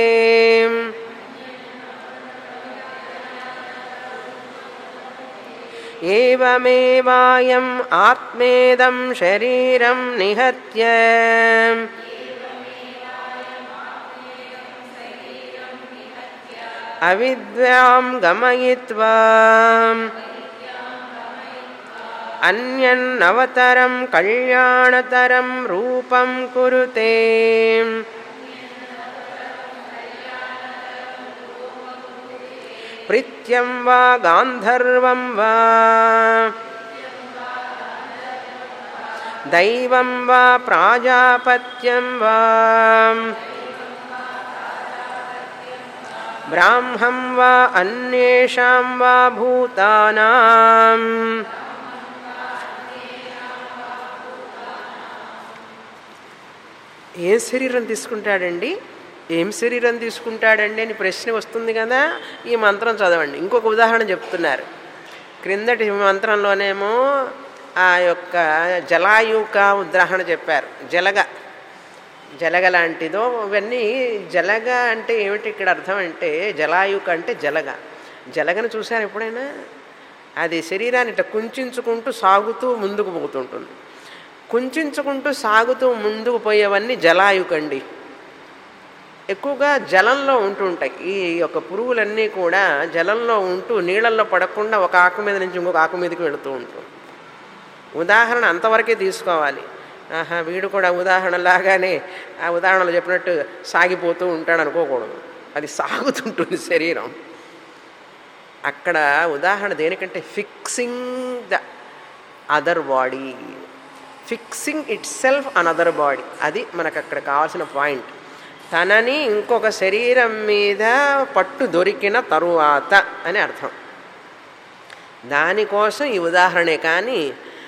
ఏమేవాయం ఆత్మేదం శరీరం నిహత్య అవిద్యాం గమయిత్వా అన్యన్నవతరం కళ్యాణతరం రూపం కురుతే ప్రీత్యం వా గాంధర్వం వా దైవం వా ప్రాజాపత్యం వా బ్రాహ్మం వా అన్యేషాం వా భూతానాం ఏ శరీరం తీసుకుంటాడండి ఏం శరీరం తీసుకుంటాడండి అని ప్రశ్న వస్తుంది కదా ఈ మంత్రం చదవండి ఇంకొక ఉదాహరణ చెప్తున్నారు క్రిందటి మంత్రంలోనేమో ఆ యొక్క జలాయుక ఉదాహరణ చెప్పారు జలగ జలగ లాంటిదో ఇవన్నీ జలగ అంటే ఏమిటి ఇక్కడ అర్థం అంటే జలాయుక అంటే జలగ జలగను చూశారు ఎప్పుడైనా అది శరీరాన్ని ఇట్లా కుంచుకుంటూ సాగుతూ ముందుకు పోతుంటుంది కుంచుకుంటూ సాగుతూ ముందుకు పోయేవన్నీ జలాయుకండి ఎక్కువగా జలంలో ఉంటుంటాయి ఈ యొక్క పురుగులన్నీ కూడా జలంలో ఉంటూ నీళ్ళల్లో పడకుండా ఒక ఆకు మీద నుంచి ఇంకొక ఆకు మీదకి వెళుతూ ఉంటుంది ఉదాహరణ అంతవరకే తీసుకోవాలి ఆహా వీడు కూడా ఉదాహరణలాగానే ఆ ఉదాహరణలు చెప్పినట్టు సాగిపోతూ ఉంటాడు అనుకోకూడదు అది సాగుతుంటుంది శరీరం అక్కడ ఉదాహరణ దేనికంటే fixing the other body fixing itself another body అది మనకు అక్కడ కావాల్సిన పాయింట్ తనని ఇంకొక శరీరం మీద పట్టు దొరికిన తరువాత అని అర్థం దానికోసం ఈ ఉదాహరణే కానీ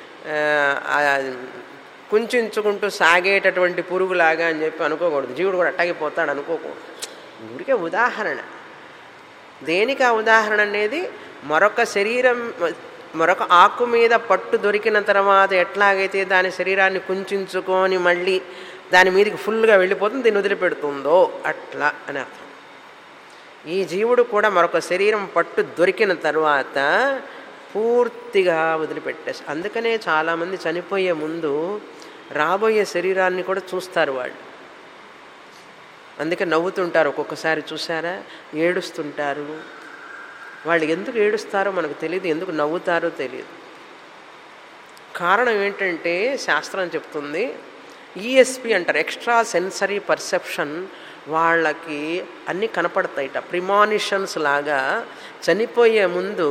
కుంచుకుంటూ సాగేటటువంటి పురుగులాగా అని చెప్పి అనుకోకూడదు జీవుడు కూడా అట్టగిపోతాడు అనుకోకూడదు ఊరికే ఉదాహరణ దేనికి ఆ ఉదాహరణ అనేది మరొక శరీరం మరొక ఆకు మీద పట్టు దొరికిన తర్వాత ఎట్లాగైతే దాని శరీరాన్ని కుంచుకొని మళ్ళీ దాని మీదకి ఫుల్గా వెళ్ళిపోతుంది దీన్ని వదిలిపెడుతుందో అట్లా అని అర్థం ఈ జీవుడు కూడా మరొక శరీరం పట్టు దొరికిన తర్వాత పూర్తిగా వదిలిపెట్టేసి అందుకనే చాలామంది చనిపోయే ముందు రాబోయే శరీరాన్ని కూడా చూస్తారు వాళ్ళు అందుకే నవ్వుతుంటారు ఒక్కొక్కసారి చూసారా ఏడుస్తుంటారు వాళ్ళు ఎందుకు ఏడుస్తారో మనకు తెలియదు ఎందుకు నవ్వుతారో తెలియదు కారణం ఏంటంటే శాస్త్రం చెప్తుంది ఈఎస్పి అంటారు ఎక్స్ట్రా సెన్సరీ పర్సెప్షన్ వాళ్ళకి అన్నీ కనపడతాయిట ప్రిమానిషన్స్ లాగా చనిపోయే ముందు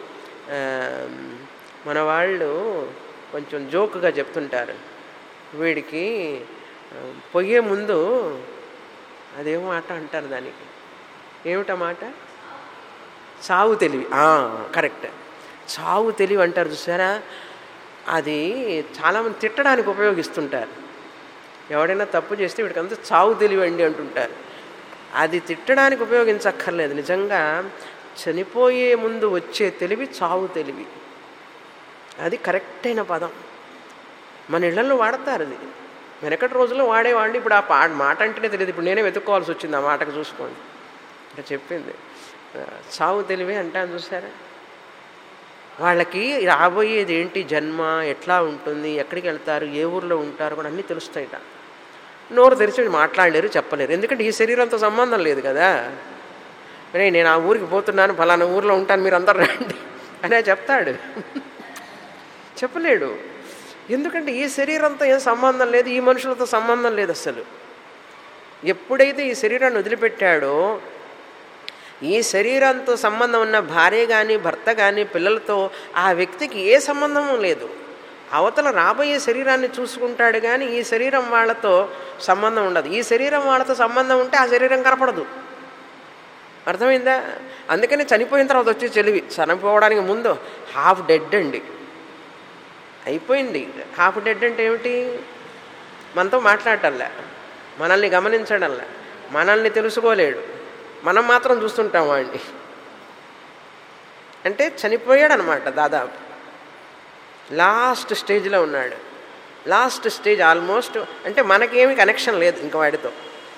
మన వాళ్ళు కొంచెం జోక్గా చెప్తుంటారు వీడికి పొయ్యే ముందు అదేమో మాట అంటారు దానికి ఏమిటా మాట చావు తెలివి కరెక్ట్ చావు తెలివి అంటారు చూసారా అది చాలామంది తిట్టడానికి ఉపయోగిస్తుంటారు ఎవడైనా తప్పు చేస్తే వీడికి అంతా చావు తెలివండి అంటుంటారు అది తిట్టడానికి ఉపయోగించక్కర్లేదు నిజంగా చనిపోయే ముందు వచ్చే తెలివి చావు తెలివి అది కరెక్ట్ అయిన పదం మన ఇళ్లలో వాడతారు అది వెనకటి రోజుల్లో వాడేవాళ్ళు ఇప్పుడు ఆ పా మాట అంటేనే తెలియదు ఇప్పుడు నేనే వెతుక్కోవాల్సి వచ్చింది ఆ మాటకు చూసుకోండి ఇంకా చెప్పింది చావు తెలివి అంటాను చూసారా వాళ్ళకి రాబోయేది ఏంటి జన్మ ఎట్లా ఉంటుంది ఎక్కడికి వెళ్తారు ఏ ఊర్లో ఉంటారు కూడా అన్నీ తెలుస్తాయిట నోరు తెరిచి మాట్లాడలేరు చెప్పలేరు ఎందుకంటే ఈ శరీరంతో సంబంధం లేదు కదా రే నేను ఆ ఊరికి పోతున్నాను ఫలానా ఊర్లో ఉంటాను మీరు అందరు రండి అనే చెప్తాడు చెప్పలేడు ఎందుకంటే ఈ శరీరంతో ఏం సంబంధం లేదు ఈ మనుషులతో సంబంధం లేదు అసలు ఎప్పుడైతే ఈ శరీరాన్ని వదిలిపెట్టాడో ఈ శరీరంతో సంబంధం ఉన్న భార్య కానీ భర్త కానీ పిల్లలతో ఆ వ్యక్తికి ఏ సంబంధము లేదు అవతల రాబోయే శరీరాన్ని చూసుకుంటాడు కానీ ఈ శరీరం వాళ్ళతో సంబంధం ఉండదు ఈ శరీరం వాళ్ళతో సంబంధం ఉంటే ఆ శరీరం కనపడదు అర్థమైందా అందుకని చనిపోయిన తర్వాత వచ్చే చెలివి చనిపోవడానికి ముందు హాఫ్ డెడ్ అండి అయిపోయింది హాఫ్ డెడ్ అంటే ఏమిటి మనతో మాట్లాడటంలే మనల్ని గమనించడంలే మనల్ని తెలుసుకోలేడు మనం మాత్రం చూస్తుంటాం వాడిని అంటే చనిపోయాడు అనమాట దాదాపు లాస్ట్ స్టేజ్లో ఉన్నాడు లాస్ట్ స్టేజ్ ఆల్మోస్ట్ అంటే మనకేమీ కనెక్షన్ లేదు ఇంక వాడితో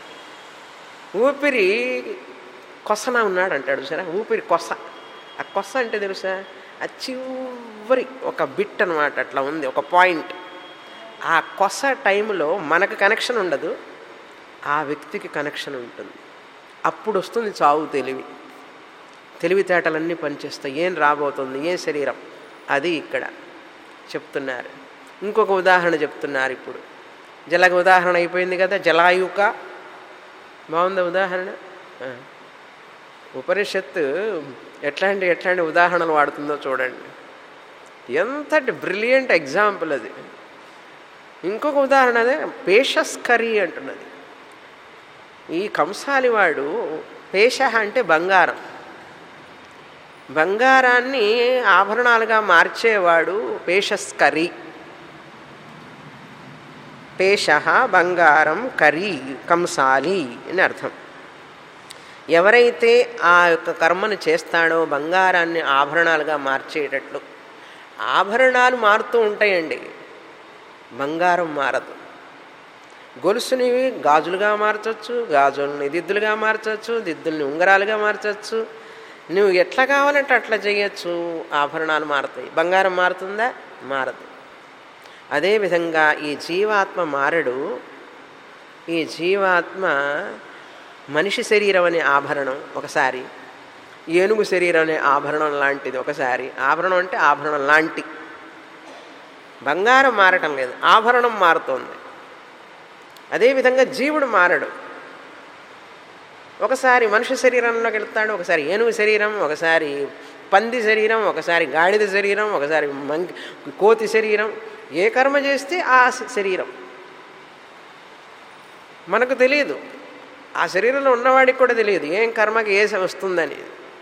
ఊపిరి కొసన ఉన్నాడు అంటాడు సరే ఊపిరి కొస ఆ కొస అంటే తెలుసా ఆ చివరి ఒక బిట్ అనమాట అట్లా ఉంది ఒక పాయింట్ ఆ కొస టైంలో మనకు కనెక్షన్ ఉండదు ఆ వ్యక్తికి కనెక్షన్ ఉంటుంది అప్పుడు వస్తుంది చావు తెలివి తెలివితేటలన్నీ పనిచేస్తాయి ఏం రాబోతుంది ఏ శరీరం అది ఇక్కడ చెప్తున్నారు ఇంకొక ఉదాహరణ చెప్తున్నారు ఇప్పుడు జలగ ఉదాహరణ అయిపోయింది కదా జలాయుక బాగుందా ఉదాహరణ ఆ. ఉపనిషత్తు ఎట్లాంటి ఎట్లాంటి ఉదాహరణలు వాడుతుందో చూడండి ఎంతటి బ్రిలియంట్ ఎగ్జాంపుల్ అది ఇంకొక ఉదాహరణ అదే పేషస్కరి అంటున్నది ఈ కంసాలివాడు పేష అంటే బంగారం బంగారాన్ని ఆభరణాలుగా మార్చేవాడు పేషస్కరి పేష బంగారం కరి కంసాలి అని అర్థం ఎవరైతే ఆ యొక్క కర్మను చేస్తాడో బంగారాన్ని ఆభరణాలుగా మార్చేటట్లు ఆభరణాలు మారుతూ ఉంటాయండి బంగారం మారదు గొలుసుని గాజులుగా మార్చవచ్చు గాజుల్ని దిద్దులుగా మార్చవచ్చు దిద్దుల్ని ఉంగరాలుగా మార్చవచ్చు నువ్వు ఎట్లా కావాలంటే అట్లా చేయొచ్చు ఆభరణాలు మారుతాయి బంగారం మారుతుందా మారదు అదేవిధంగా ఈ జీవాత్మ మారడు ఈ జీవాత్మ మనిషి శరీరం అనే ఆభరణం ఒకసారి ఏనుగు శరీరం అనే ఆభరణం లాంటిది ఒకసారి ఆభరణం అంటే ఆభరణం లాంటి బంగారం మారటం లేదు ఆభరణం మారుతోంది అదేవిధంగా జీవుడు మారడు ఒకసారి మనిషి శరీరంలోకి వెళ్తాడు ఒకసారి ఏనుగు శరీరం ఒకసారి పంది శరీరం ఒకసారి గాడిద శరీరం ఒకసారి మంకి కోతి శరీరం ఏ కర్మ చేస్తే ఆ శరీరం మనకు తెలియదు ఆ శరీరంలో ఉన్నవాడికి కూడా తెలియదు ఏం కర్మకి ఏ వస్తుందని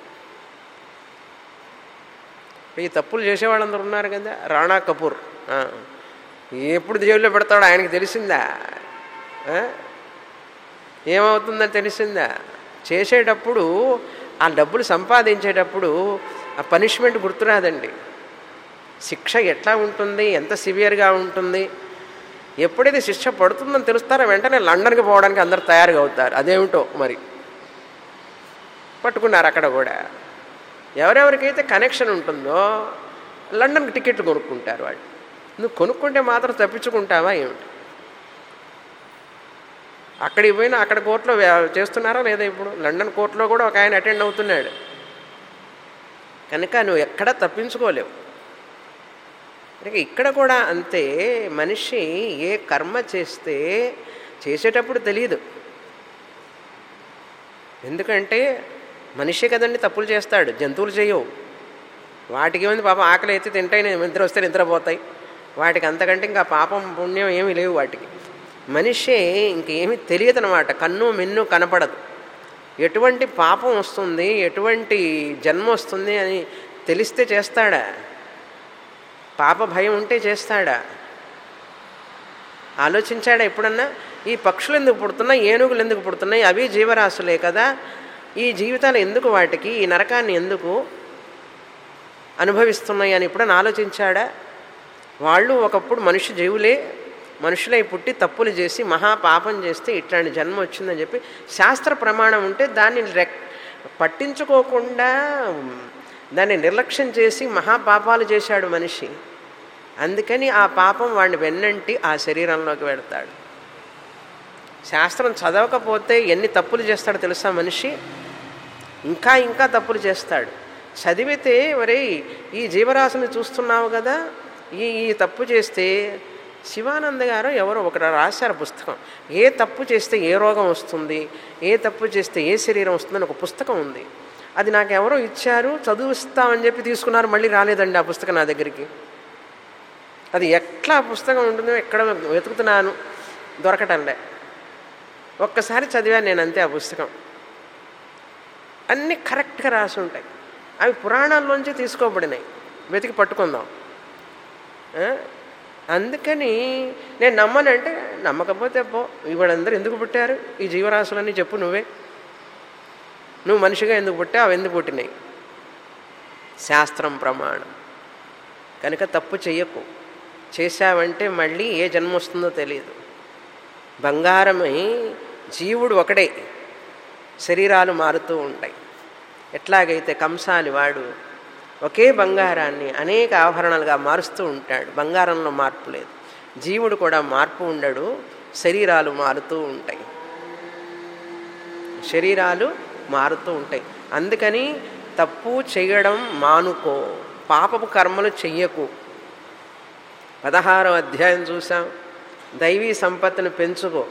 ఈ తప్పులు చేసేవాళ్ళందరూ ఉన్నారు కదా రాణా కపూర్ ఆ. ఎప్పుడు జైల్లో పెడతాడో ఆయనకి తెలిసిందా ఆ? ఏమవుతుందని తెలిసిందా చేసేటప్పుడు ఆ డబ్బులు సంపాదించేటప్పుడు ఆ పనిష్మెంట్ గుర్తురాదండి శిక్ష ఎట్లా ఉంటుంది ఎంత సివియర్గా ఉంటుంది ఎప్పుడైతే శిక్ష పడుతుందని తెలుస్తారో వెంటనే లండన్కి పోవడానికి అందరు తయారుగా అవుతారు అదేమిటో మరి పట్టుకున్నారు అక్కడ కూడా ఎవరెవరికైతే కనెక్షన్ ఉంటుందో లండన్కి టికెట్లు కొనుక్కుంటారు వాళ్ళు నువ్వు కొనుక్కుంటే మాత్రం తప్పించుకుంటావా ఏమిటి అక్కడికి పోయినా అక్కడ కోర్టులో వ్యా- చేస్తున్నారా లేదా ఇప్పుడు లండన్ కోర్టులో కూడా ఒక ఆయన అటెండ్ అవుతున్నాడు కనుక నువ్వు ఎక్కడా తప్పించుకోలేవు కనుక ఇక్కడ కూడా అంతే మనిషి ఏ కర్మ చేస్తే చేసేటప్పుడు తెలియదు ఎందుకంటే మనిషి కదండి తప్పులు చేస్తాడు జంతువులు చేయవు వాటికి ఏమైంది పాపం ఆకలి అయితే తింటాయి నిద్ర వస్తే నిద్రపోతాయి వాటికి అంతకంటే ఇంకా పాపం పుణ్యం ఏమీ లేవు వాటికి మనిషి ఇంకేమీ తెలియదు అనమాట కన్ను మిన్ను కనపడదు ఎటువంటి పాపం వస్తుంది ఎటువంటి జన్మ వస్తుంది అని తెలిస్తే చేస్తాడా పాప భయం ఉంటే చేస్తాడా ఆలోచించాడా ఎప్పుడన్నా ఈ పక్షులు ఎందుకు పుడుతున్నాయి ఏనుగులు ఎందుకు పుడుతున్నాయి అవి జీవరాశులే కదా ఈ జీవితాలు ఎందుకు వాటికి ఈ నరకాన్ని ఎందుకు అనుభవిస్తున్నాయి అని ఎప్పుడన్నా ఆలోచించాడా వాళ్ళు ఒకప్పుడు మనిషి జీవులే మనుషులై పుట్టి తప్పులు చేసి మహాపాపం చేస్తే ఇట్లాంటి జన్మ వచ్చిందని చెప్పి శాస్త్ర ప్రమాణం ఉంటే దాన్ని రెక్ పట్టించుకోకుండా దాన్ని నిర్లక్ష్యం చేసి మహాపాపాలు చేశాడు మనిషి అందుకని ఆ పాపం వాడిని వెన్నంటి ఆ శరీరంలోకి వెడతాడు శాస్త్రం చదవకపోతే ఎన్ని తప్పులు చేస్తాడో తెలుసా మనిషి ఇంకా ఇంకా తప్పులు చేస్తాడు చదివితే మరి ఈ జీవరాశిని చూస్తున్నావు కదా ఈ ఈ తప్పు చేస్తే శివానంద గారు ఎవరో ఒకరు రాశారు పుస్తకం ఏ తప్పు చేస్తే ఏ రోగం వస్తుంది ఏ తప్పు చేస్తే ఏ శరీరం వస్తుందని ఒక పుస్తకం ఉంది అది నాకు ఎవరో ఇచ్చారు చదువుస్తామని చెప్పి తీసుకున్నారు మళ్ళీ రాలేదండి ఆ పుస్తకం నా దగ్గరికి అది ఎట్లా ఆ పుస్తకం ఉంటుందో ఎక్కడ వెతుకుతున్నాను దొరకటంలే ఒక్కసారి చదివాను నేను అంతే ఆ పుస్తకం అన్నీ కరెక్ట్గా రాసి ఉంటాయి అవి పురాణాల్లోంచి తీసుకోబడినాయి వెతికి పట్టుకుందాం ఆ? అందుకని నేను నమ్మనంటే నమ్మకపోతే పో ఇవాడందరూ ఎందుకు పుట్టారు ఈ జీవరాశులన్నీ చెప్పు నువ్వే నువ్వు మనిషిగా ఎందుకు పుట్టావు అవి ఎందుకు పుట్టినాయి శాస్త్రం ప్రమాణం కనుక తప్పు చెయ్యకు చేశావంటే మళ్ళీ ఏ జన్మ వస్తుందో తెలియదు బంగారమై జీవుడు ఒకడే శరీరాలు మారుతూ ఉంటాయి ఎట్లాగైతే కంసాలి వాడు ఒకే బంగారాన్ని అనేక ఆభరణాలుగా మారుస్తూ ఉంటాడు బంగారంలో మార్పు లేదు జీవుడు కూడా మార్పు ఉండడు శరీరాలు మారుతూ ఉంటాయి శరీరాలు మారుతూ ఉంటాయి అందుకని తప్పు చేయడం మానుకో పాపపు కర్మలు చెయ్యకు పదహారో అధ్యాయం చూసాం దైవీ సంపత్తిని పెంచుకో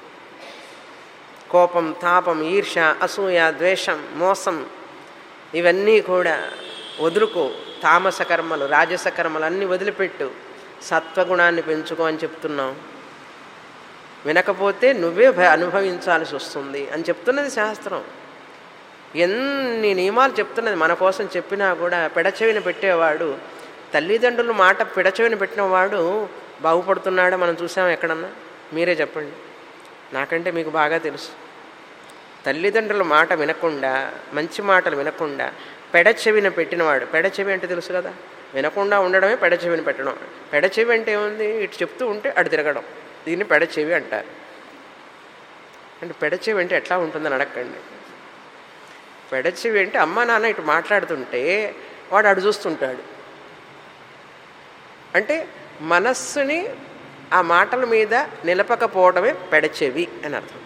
కోపం తాపం ఈర్ష అసూయ ద్వేషం మోసం ఇవన్నీ కూడా వదులుకో తామస కర్మలు రాజస కర్మలు అన్నీ వదిలిపెట్టు సత్వగుణాన్ని పెంచుకో అని చెప్తున్నాం వినకపోతే నువ్వే భ- అనుభవించాల్సి వస్తుంది అని చెప్తున్నది శాస్త్రం ఎన్ని నియమాలు చెప్తున్నది మన కోసం చెప్పినా కూడా పెడచెవిన పెట్టేవాడు తల్లిదండ్రుల మాట పెడచెవిన పెట్టినవాడు బాగుపడుతున్నాడా మనం చూసాం ఎక్కడన్నా మీరే చెప్పండి నాకంటే మీకు బాగా తెలుసు తల్లిదండ్రుల మాట వినకుండా మంచి మాటలు వినకుండా పెడచెవిన పెట్టినవాడు పెడచెవి అంటే తెలుసు కదా వినకుండా ఉండడమే పెడచెవిని పెట్టడం పెడచెవి అంటే ఏముంది ఇటు చెప్తూ ఉంటే అటు తిరగడం దీన్ని పెడచెవి అంటారు అంటే పెడచెవి అంటే ఎట్లా ఉంటుందని అడగండి పెడచెవి అంటే అమ్మ నాన్న ఇటు మాట్లాడుతుంటే వాడు అటు చూస్తుంటాడు అంటే మనస్సుని ఆ మాటల మీద నిలపకపోవడమే పెడచెవి అని అర్థం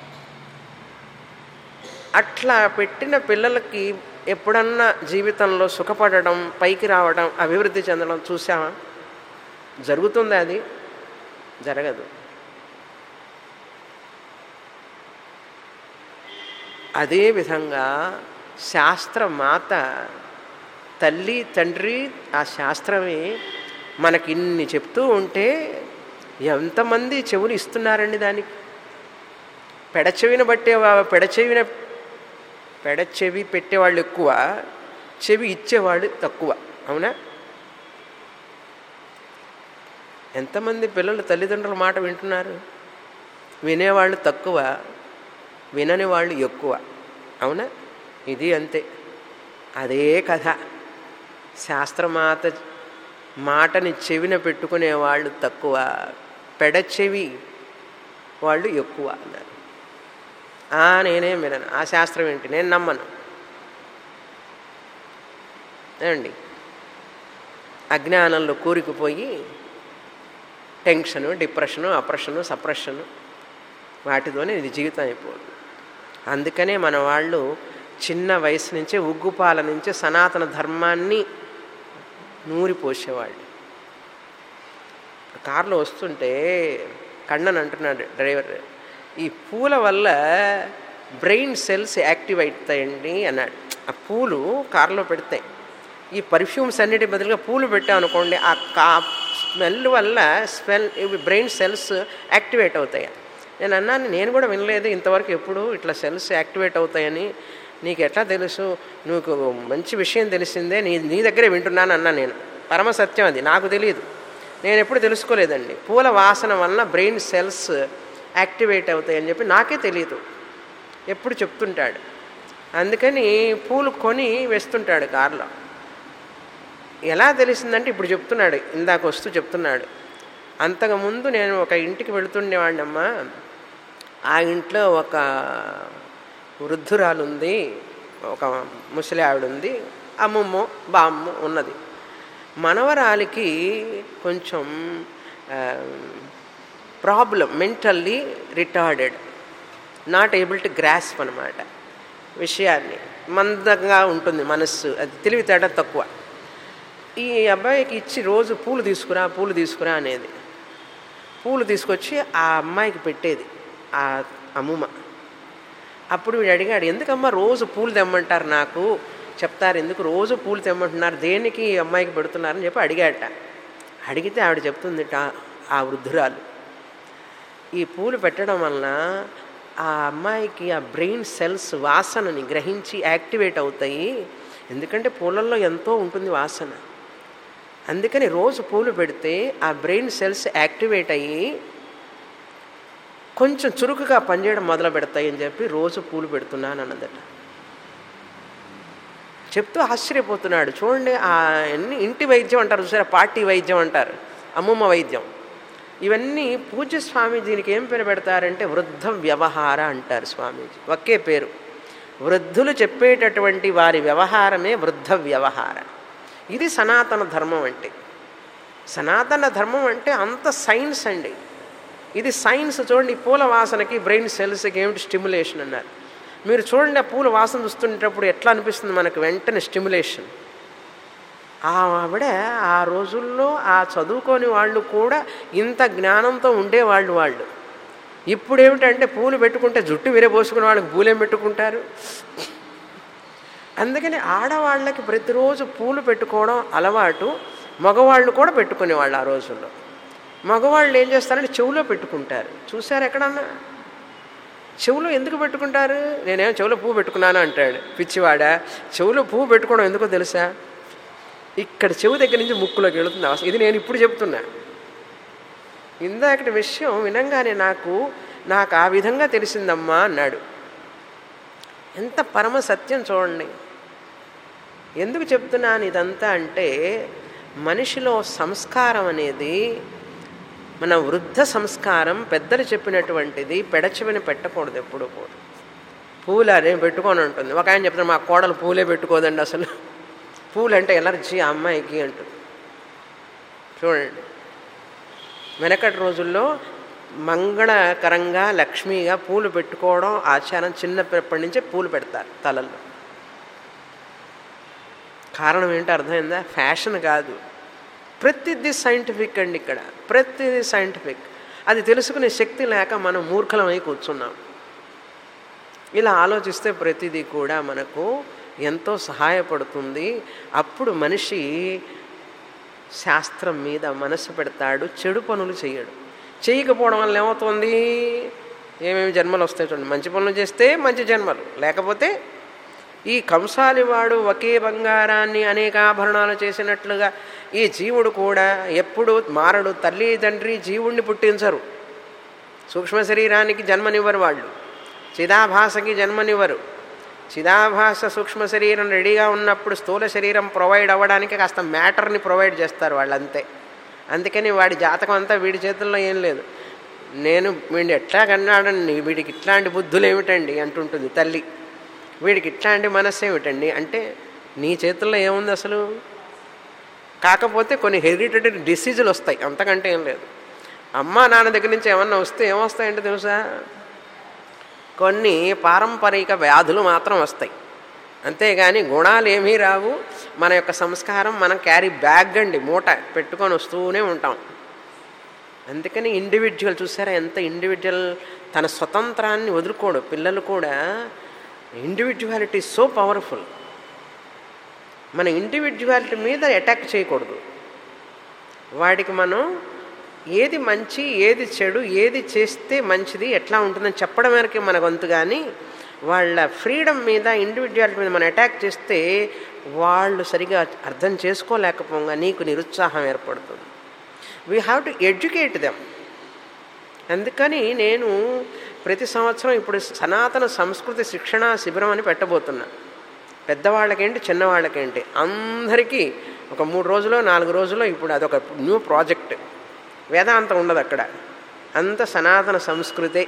అట్లా పెట్టిన పిల్లలకి ఎప్పుడన్నా జీవితంలో సుఖపడడం పైకి రావడం అభివృద్ధి చెందడం చూసామా జరుగుతుందా అది జరగదు అదేవిధంగా శాస్త్రమాత తల్లి తండ్రి ఆ శాస్త్రమే మనకి ఇన్ని చెప్తూ ఉంటే ఎంతమంది చెవులు ఇస్తున్నారండి దానికి పెడచెవిన బట్టే వా- పెడచెవిన పెడచెవి పెట్టేవాళ్ళు ఎక్కువ చెవి ఇచ్చేవాళ్ళు తక్కువ అవునా ఎంతమంది పిల్లలు తల్లిదండ్రుల మాట వింటున్నారు వినేవాళ్ళు తక్కువ వినని వాళ్ళు ఎక్కువ అవునా ఇది అంతే అదే కథ శాస్త్రమాత మాటని చెవిన పెట్టుకునే వాళ్ళు తక్కువ పెడచెవి వాళ్ళు ఎక్కువ అన్నారు "ఆ, నేనేం వినను ఆ శాస్త్రం ఏంటి నేను నమ్మను ఏమండి అజ్ఞానంలో కూరుకుపోయి టెన్షను డిప్రెషను అప్రెషను సప్రెషను వాటితోనే ఇది జీవితం అయిపోదు అందుకనే మన వాళ్ళు చిన్న వయసు నుంచే ఉగ్గుపాల నుంచి సనాతన ధర్మాన్ని నూరిపోసేవాళ్ళు కారులో వస్తుంటే కണ്ണన్ అంటున్నాడు డ్రైవర్ ఈ పూల వల్ల బ్రెయిన్ సెల్స్ యాక్టివ్ అవుతాయండి అన్నాడు ఆ పూలు కారులో పెడతాయి ఈ పర్ఫ్యూమ్స్ అన్నిటి బదులుగా పూలు పెట్టాం అనుకోండి ఆ కా స్మెల్ వల్ల స్మెల్ ఇవి బ్రెయిన్ సెల్స్ యాక్టివేట్ అవుతాయి నేను అన్నాను నేను కూడా వినలేదు ఇంతవరకు ఎప్పుడు ఇట్లా సెల్స్ యాక్టివేట్ అవుతాయని నీకు ఎట్లా తెలుసు నీకు మంచి విషయం తెలిసిందే నీ నీ దగ్గరే వింటున్నాను అన్నా నేను పరమ సత్యం అది నాకు తెలియదు నేను ఎప్పుడు తెలుసుకోలేదండి పూల వాసన వలన బ్రెయిన్ సెల్స్ యాక్టివేట్ అవుతాయని చెప్పి నాకే తెలియదు ఎప్పుడు చెప్తుంటాడు అందుకని పూలు కొని వేస్తుంటాడు కారులో ఎలా తెలిసిందంటే ఇప్పుడు చెప్తున్నాడు ఇందాక వస్తూ చెప్తున్నాడు అంతకుముందు నేను ఒక ఇంటికి వెళుతుండేవాడినమ్మా ఆ ఇంట్లో ఒక వృద్ధురాలు ఉంది ఒక ముసలి ఆవిడ ఉంది అమ్మమ్మ బామ్మ ఉన్నది మనవరాలికి కొంచెం problem mentally retarded not able to grasp అనమాట విషయాన్ని మందంగా ఉంటుంది మనస్సు అది తెలివితేట తక్కువ ఈ అబ్బాయికి ఇచ్చి రోజు పూలు తీసుకురా పూలు తీసుకురా అనేది పూలు తీసుకొచ్చి ఆ అమ్మాయికి పెట్టేది ఆ అమ్ముమ అప్పుడు వీడు అడిగాడు ఎందుకమ్మా రోజు పూలు తెమ్మంటారు నాకు చెప్తారు ఎందుకు రోజు పూలు తెమ్మంటున్నారు దేనికి ఈ అమ్మాయికి పెడుతున్నారని చెప్పి అడిగాట అడిగితే ఆవిడ చెప్తుందిట ఆ వృద్ధురాలు ఈ పూలు పెట్టడం వలన ఆ అమ్మాయికి ఆ బ్రెయిన్ సెల్స్ వాసనని గ్రహించి యాక్టివేట్ అవుతాయి ఎందుకంటే పూలల్లో ఎంతో ఉంటుంది వాసన అందుకని రోజు పూలు పెడితే ఆ బ్రెయిన్ సెల్స్ యాక్టివేట్ అయ్యి కొంచెం చురుకుగా పనిచేయడం మొదలు పెడతాయి అని చెప్పి రోజు పూలు పెడుతున్నాను అన్నదట చెప్తూ ఆశ్చర్యపోతున్నాడు చూడండి ఆ ఎన్ని ఇంటి వైద్యం అంటారు చూసారా పార్టీ వైద్యం అంటారు అమ్మమ్మ వైద్యం ఇవన్నీ పూజ్య స్వామి దీనికి ఏం పేరు పెడతారంటే వృద్ధ వ్యవహార అంటారు స్వామీజీ ఒకే పేరు వృద్ధులు చెప్పేటటువంటి వారి వ్యవహారమే వృద్ధ వ్యవహార ఇది సనాతన ధర్మం అంటే సనాతన ధర్మం అంటే అంత సైన్స్ అండి ఇది సైన్స్ చూడండి ఈ పూల వాసనకి బ్రెయిన్ సెల్స్కి ఏమిటి స్టిమ్యులేషన్ అన్నారు మీరు చూడండి ఆ పూల వాసన చూస్తుంటప్పుడు ఎట్లా అనిపిస్తుంది మనకు వెంటనే స్టిమ్యులేషన్ ఆవిడ ఆ రోజుల్లో ఆ చదువుకోని వాళ్ళు కూడా ఇంత జ్ఞానంతో ఉండేవాళ్ళు వాళ్ళు ఇప్పుడు ఏమిటంటే పూలు పెట్టుకుంటే జుట్టు విరబోసుకునే వాళ్ళకి పూలేం పెట్టుకుంటారు అందుకని ఆడవాళ్ళకి ప్రతిరోజు పూలు పెట్టుకోవడం అలవాటు మగవాళ్ళు కూడా పెట్టుకునేవాళ్ళు ఆ రోజుల్లో మగవాళ్ళు ఏం చేస్తారంటే చెవులో పెట్టుకుంటారు చూసారు ఎక్కడన్నా చెవులో ఎందుకు పెట్టుకుంటారు నేనేం చెవులో పువ్వు పెట్టుకున్నాను అంటాడు పిచ్చివాడా చెవులో పువ్వు పెట్టుకోవడం ఎందుకో తెలుసా ఇక్కడ చెవు దగ్గర నుంచి ముక్కులోకి వెళుతుంది అవసరం ఇది నేను ఇప్పుడు చెప్తున్నా ఇందాకటి విషయం వినంగానే నాకు నాకు ఆ విధంగా తెలిసిందమ్మా అన్నాడు ఎంత పరమ సత్యం చూడండి ఎందుకు చెప్తున్నాను ఇదంతా అంటే మనిషిలో సంస్కారం అనేది మన వృద్ధ సంస్కారం పెద్దలు చెప్పినటువంటిది పెడచెవిని పెట్టకూడదు ఎప్పుడు కూడా పూలు అనే పెట్టుకొని ఉంటుంది ఒక ఆయన చెప్తాను మా కోడలు పూలే పెట్టుకోదండి అసలు పూలు అంటే ఎలర్జీ ఆ అమ్మాయికి అంటుంది చూడండి వెనకటి రోజుల్లో మంగళకరంగా లక్ష్మిగా పూలు పెట్టుకోవడం ఆచారం చిన్నప్పటి నుంచే పూలు పెడతారు తలల్లో కారణం ఏంటో అర్థమైందా ఫ్యాషన్ కాదు ప్రతిదీ సైంటిఫిక్ అండి ఇక్కడ ప్రతిదీ సైంటిఫిక్ అది తెలుసుకునే శక్తి లేక మనం మూర్ఖలమై కూర్చున్నాం ఇలా ఆలోచిస్తే ప్రతిదీ కూడా మనకు ఎంతో సహాయపడుతుంది అప్పుడు మనిషి శాస్త్రం మీద మనసు పెడతాడు చెడు పనులు చేయడు చేయకపోవడం వల్ల ఏమవుతుంది ఏమేమి జన్మలు వస్తాయి చూడండి మంచి పనులు చేస్తే మంచి జన్మలు లేకపోతే ఈ కంసాలి వాడు ఒకే బంగారాన్ని అనేక ఆభరణాలు చేసినట్లుగా ఈ జీవుడు కూడా ఎప్పుడు మారడు తల్లి తండ్రి జీవుణ్ణి పుట్టించరు సూక్ష్మ శరీరానికి జన్మనివ్వరు వాళ్ళు చిదాభాసకి జన్మనివ్వరు చిదాభాస సూక్ష్మ శరీరం రెడీగా ఉన్నప్పుడు స్థూల శరీరం ప్రొవైడ్ అవ్వడానికి కాస్త మ్యాటర్ని ప్రొవైడ్ చేస్తారు వాళ్ళంతే అందుకని వాడి జాతకం అంతా వీడి చేతుల్లో ఏం లేదు నేను వీడిని ఎట్లా కన్నాడండి వీడికి ఇట్లాంటి బుద్ధులు ఏమిటండి అంటుంటుంది తల్లి వీడికి ఇట్లాంటి మనస్సు ఏమిటండి అంటే నీ చేతుల్లో ఏముంది అసలు కాకపోతే కొన్ని హెరిడిటరీ డిసీజులు వస్తాయి అంతకంటే ఏం లేదు అమ్మ నాన్న దగ్గర నుంచి ఏమన్నా వస్తే ఏమొస్తాయంటే తెలుసా కొన్ని పారంపరిక వ్యాధులు మాత్రం వస్తాయి అంతేగాని గుణాలు ఏమీ రావు మన యొక్క సంస్కారం మనం క్యారీ బ్యాగ్ అండి మూట పెట్టుకొని వస్తూనే ఉంటాం అందుకని ఇండివిజువల్ చూసారా ఎంత ఇండివిజువల్ తన స్వతంత్రాన్ని వదులుకోడు పిల్లలు కూడా ఇండివిజువాలిటీ సో పవర్ఫుల్ మన ఇండివిజువాలిటీ మీద అటాక్ చేయకూడదు వాడికి మనం ఏది మంచి ఏది చెడు ఏది చేస్తే మంచిది ఎట్లా ఉంటుందని చెప్పడం వరకే మన వంతు కానీ వాళ్ళ ఫ్రీడమ్ మీద ఇండివిజువాలిటీ మీద మనం అటాక్ చేస్తే వాళ్ళు సరిగా అర్థం చేసుకోలేకపోగా నీకు నిరుత్సాహం ఏర్పడుతుంది we have to educate them అందుకని నేను ప్రతి సంవత్సరం ఇప్పుడు సనాతన సంస్కృతి శిక్షణ శిబిరం అని పెట్టబోతున్నా పెద్దవాళ్ళకేంటి చిన్నవాళ్ళకేంటి అందరికీ ఒక మూడు రోజులు నాలుగు రోజుల్లో ఇప్పుడు అదొక న్యూ ప్రాజెక్ట్ వేదాంతం ఉండదు అక్కడ అంత సనాతన సంస్కృతే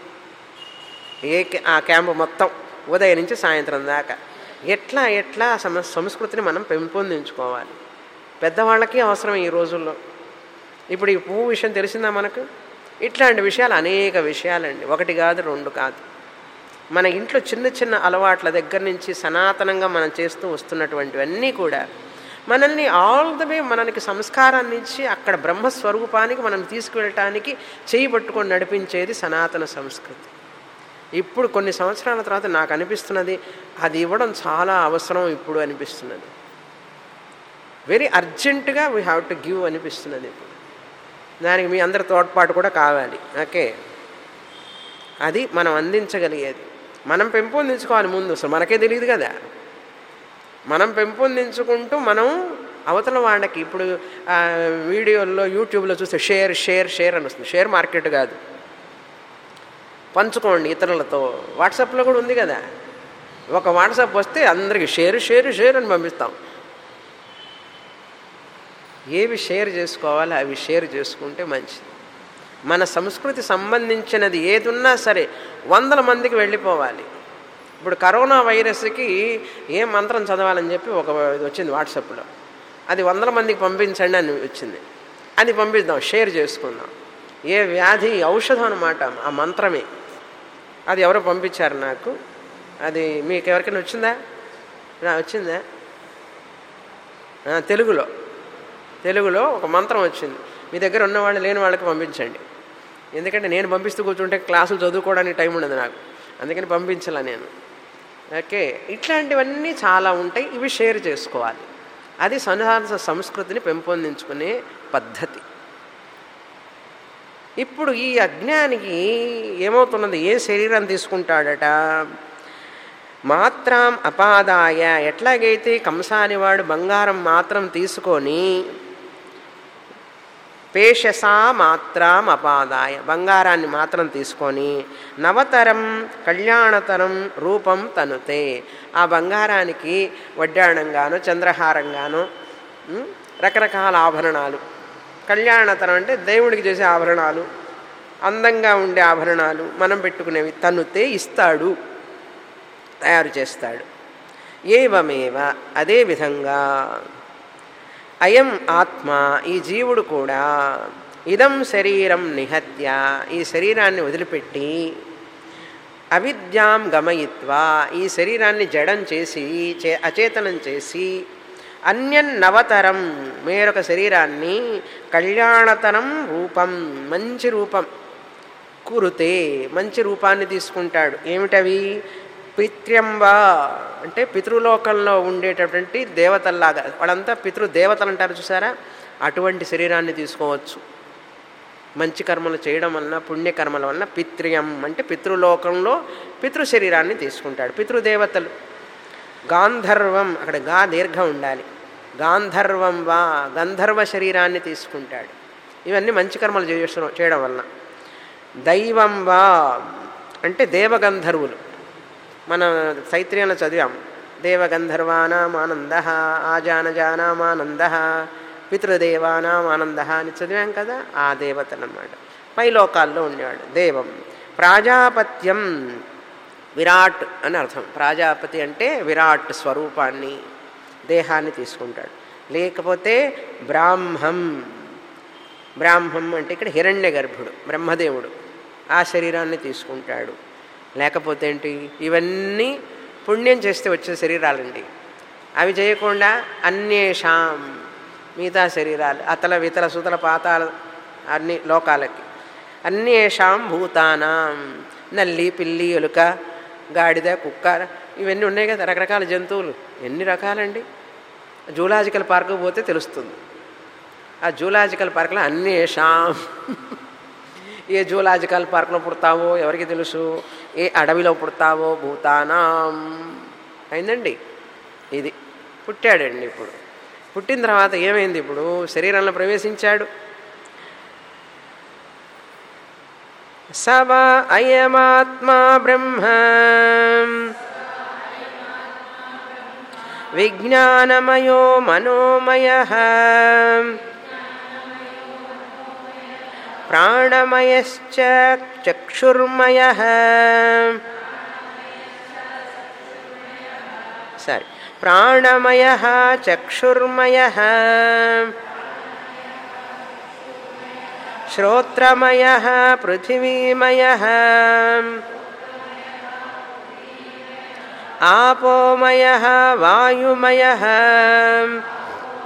ఏ ఆ క్యాంపు మొత్తం ఉదయం నుంచి సాయంత్రం దాకా ఎట్లా ఎట్లా సమ సంస్కృతిని మనం పెంపొందించుకోవాలి పెద్దవాళ్ళకి అవసరం ఈ రోజుల్లో ఇప్పుడు ఈ పువ్వు విషయం తెలిసిందా మనకు ఇట్లాంటి విషయాలు అనేక విషయాలండి ఒకటి కాదు రెండు కాదు మన ఇంట్లో చిన్న చిన్న అలవాట్ల దగ్గర నుంచి సనాతనంగా మనం చేస్తూ వస్తున్నటువంటివన్నీ కూడా మనల్ని ఆల్ ద వే మనకి సంస్కారాన్ని ఇచ్చి అక్కడ బ్రహ్మస్వరూపానికి మనం తీసుకువెళ్ళటానికి చేయి పట్టుకొని నడిపించేది సనాతన సంస్కృతి ఇప్పుడు కొన్ని సంవత్సరాల తర్వాత నాకు అనిపిస్తున్నది అది ఇవ్వడం చాలా అవసరం ఇప్పుడు అనిపిస్తున్నది వెరీ అర్జెంటుగా వీ హ్యావ్ టు గివ్ అనిపిస్తున్నది ఇప్పుడు దానికి మీ అందరి తోడ్పాటు కూడా కావాలి ఓకే అది మనం అందించగలిగేది మనం పెంపొందించుకోవాలి ముందు అసలు మనకే తెలియదు కదా మనం పెంపొందించుకుంటూ మనం అవతల వాళ్ళకి ఇప్పుడు ఆ, వీడియోల్లో యూట్యూబ్లో చూస్తే షేర్ షేర్ షేర్ అని వస్తుంది షేర్ మార్కెట్ కాదు పంచుకోండి ఇతరులతో వాట్సాప్లో కూడా ఉంది కదా ఒక వాట్సాప్ వస్తే అందరికి షేర్ షేర్ షేర్ అని పంపిస్తాం ఏవి షేర్ చేసుకోవాలో అవి షేర్ చేసుకుంటే మంచిది మన సంస్కృతి సంబంధించినది ఏది ఉన్నా సరే వందల మందికి వెళ్ళిపోవాలి ఇప్పుడు కరోనా వైరస్కి ఏ మంత్రం చదవాలని చెప్పి ఒక ఇది వచ్చింది వాట్సాప్లో అది వందల మందికి పంపించండి అని వచ్చింది అది పంపిద్దాం షేర్ చేసుకుందాం ఏ వ్యాధి ఔషధం అనమాట ఆ మంత్రమే అది ఎవరో పంపించారు నాకు అది మీకు ఎవరికైనా వచ్చిందా నా వచ్చిందా ఆ, తెలుగులో తెలుగులో ఒక మంత్రం వచ్చింది మీ దగ్గర ఉన్నవాళ్ళు లేని వాళ్ళకి పంపించండి ఎందుకంటే నేను పంపిస్తూ కూర్చుంటే క్లాసులు చదువుకోవడానికి టైం ఉండదు నాకు అందుకని పంపించాల నేను ఓకే ఇట్లాంటివన్నీ చాలా ఉంటాయి ఇవి షేర్ చేసుకోవాలి అది సన్నిహాస సంస్కృతిని పెంపొందించుకునే పద్ధతి ఇప్పుడు ఈ అజ్ఞానికి ఏమవుతున్నది ఏ శరీరం తీసుకుంటాడట మాత్రం అపాదాయ ఎట్లాగైతే కంసాని వాడు బంగారం మాత్రం తీసుకొని పేషసా మాత్రం అపాదాయ బంగారాన్ని మాత్రం తీసుకొని నవతరం కళ్యాణతరం రూపం తనుతే ఆ బంగారానికి వడ్డాణంగాను చంద్రహారంగాను ఉం, రకరకాల ఆభరణాలు కళ్యాణతరం అంటే దేవుడికి చేసే ఆభరణాలు అందంగా ఉండే ఆభరణాలు మనం పెట్టుకునేవి తనుతే ఇస్తాడు తయారు చేస్తాడు ఏవమేవ అదేవిధంగా అయం ఆత్మ ఈ జీవుడు కూడా ఇదం శరీరం నిహత్య ఈ శరీరాన్ని వదిలిపెట్టి అవిద్యాం గమయిత్వా ఈ శరీరాన్ని జడం చేసి చే అచేతనం చేసి అన్యన్నవతరం వేరొక శరీరాన్ని కళ్యాణతరం రూపం మంచి రూపం కురుతే మంచి రూపాన్ని తీసుకుంటాడు ఏమిటవి పిత్ర్యంబా అంటే పితృలోకంలో ఉండేటటువంటి దేవతల్లాగా వాళ్ళంతా పితృదేవతలు అంటారు చూసారా అటువంటి శరీరాన్ని తీసుకోవచ్చు మంచి కర్మలు చేయడం వలన పుణ్యకర్మల వలన పిత్ర్యం అంటే పితృలోకంలో పితృ శరీరాన్ని తీసుకుంటాడు పితృదేవతలు గాంధర్వం అక్కడ గా దీర్ఘం ఉండాలి గాంధర్వం వా గంధర్వ శరీరాన్ని తీసుకుంటాడు ఇవన్నీ మంచి కర్మలు చేయ చేయడం వలన దైవం వా అంటే దేవగంధర్వులు మన చైత్ర్యంలో చదివాం దేవగంధర్వానాం ఆనంద ఆజానజానాం ఆనంద పితృదేవానాం ఆనంద అని చదివాం కదా ఆ దేవతనమాట పై లోకాల్లో ఉండేవాడు దేవం ప్రాజాపత్యం విరాట్ అని అర్థం ప్రాజాపతి అంటే విరాట్ స్వరూపాన్ని దేహాన్ని తీసుకుంటాడు లేకపోతే బ్రాహ్మం బ్రాహ్మం అంటే ఇక్కడ హిరణ్య గర్భుడు బ్రహ్మదేవుడు ఆ శరీరాన్ని తీసుకుంటాడు లేకపోతే ఏంటి ఇవన్నీ పుణ్యం చేస్తే వచ్చే శరీరాలండి అవి చేయకుండా అన్యేషాం మిగతా శరీరాలు అతల వితల సుతల పాతాల అన్ని లోకాలకి అన్యేషాం భూతానాం నల్లి పిల్లి ఎలుక గాడిద కుక్క ఇవన్నీ ఉన్నాయి కదా రకరకాల జంతువులు ఎన్ని రకాలండి జూలాజికల్ పార్కు పోతే తెలుస్తుంది ఆ జూలాజికల్ పార్క్లో అన్యేషాం ఏ జూలాజికల్ పార్క్లో పుడతావో ఎవరికి తెలుసు ఏ అడవిలో పుడతావో భూతానాం అయిందండి ఇది పుట్టాడండి ఇప్పుడు పుట్టిన తర్వాత ఏమైంది ఇప్పుడు శరీరంలో ప్రవేశించాడు సవ అయమాత్మా బ్రహ్మ విజ్ఞానమయో మనోమయ ప్రాణమయశ్చ చక్షుర్మయ సరే ప్రాణమయ చక్షుర్మయ శ్రోత్రమయ పృథివీమయ ఆపోమయ వాయుమయ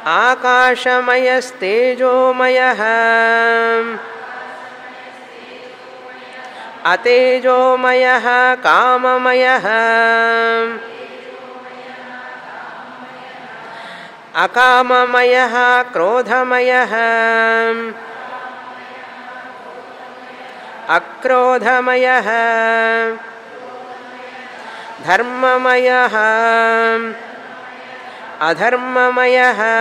ఆకాశమయస్తేజోమయ అతేజోమయ కామమయ అకామమయ క్రోధమయ అక్రోధమయ ధర్మమయ అధర్మమయ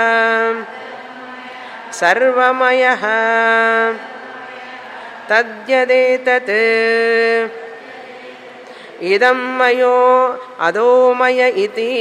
సర్వమయ తద్యదేతత్ ఇదం మయో అదోమయ ఇది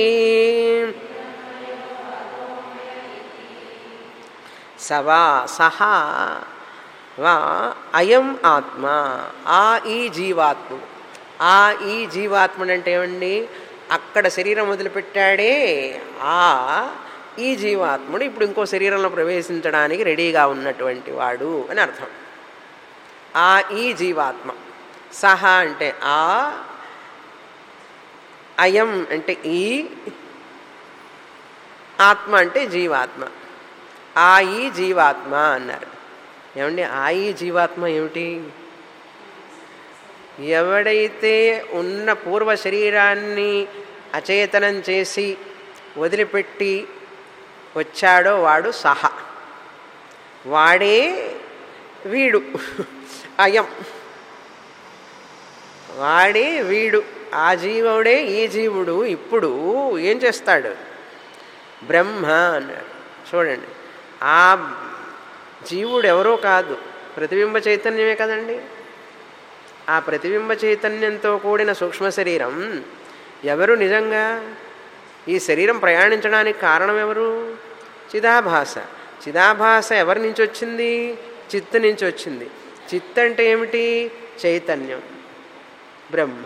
సవా సహా వా అయం ఆత్మ ఆ ఈ జీవాత్ముడు ఆ ఈ జీవాత్ముడు అంటే ఏమండి అక్కడ శరీరం వదిలిపెట్టాడే ఆ ఈ జీవాత్ముడు ఇప్పుడు ఇంకో శరీరంలో ప్రవేశించడానికి రెడీగా ఉన్నటువంటి వాడు అని అర్థం ఆ ఈ జీవాత్మ సహ అంటే ఆ అయం అంటే ఈ ఆత్మ అంటే జీవాత్మ ఆ ఈ జీవాత్మ అన్నారు ఏమండి ఆ ఈ జీవాత్మ ఏమిటి ఎవడైతే ఉన్న పూర్వ శరీరాన్ని అచేతనం చేసి వదిలిపెట్టి వచ్చాడో వాడు సహ వాడే వీడు అయం వాడే వీడు ఆ జీవుడే ఈ జీవుడు ఇప్పుడు ఏం చేస్తాడు బ్రహ్మ అన్నాడు చూడండి ఆ జీవుడు ఎవరో కాదు ప్రతిబింబ చైతన్యమే కదండి ఆ ప్రతిబింబ చైతన్యంతో కూడిన సూక్ష్మ శరీరం ఎవరు నిజంగా ఈ శరీరం ప్రయాణించడానికి కారణం ఎవరు చిదాభాస చిదాభాస ఎవరి నుంచి వచ్చింది చిత్త నుంచి వచ్చింది చిత్త అంటే ఏమిటి చైతన్యం బ్రహ్మ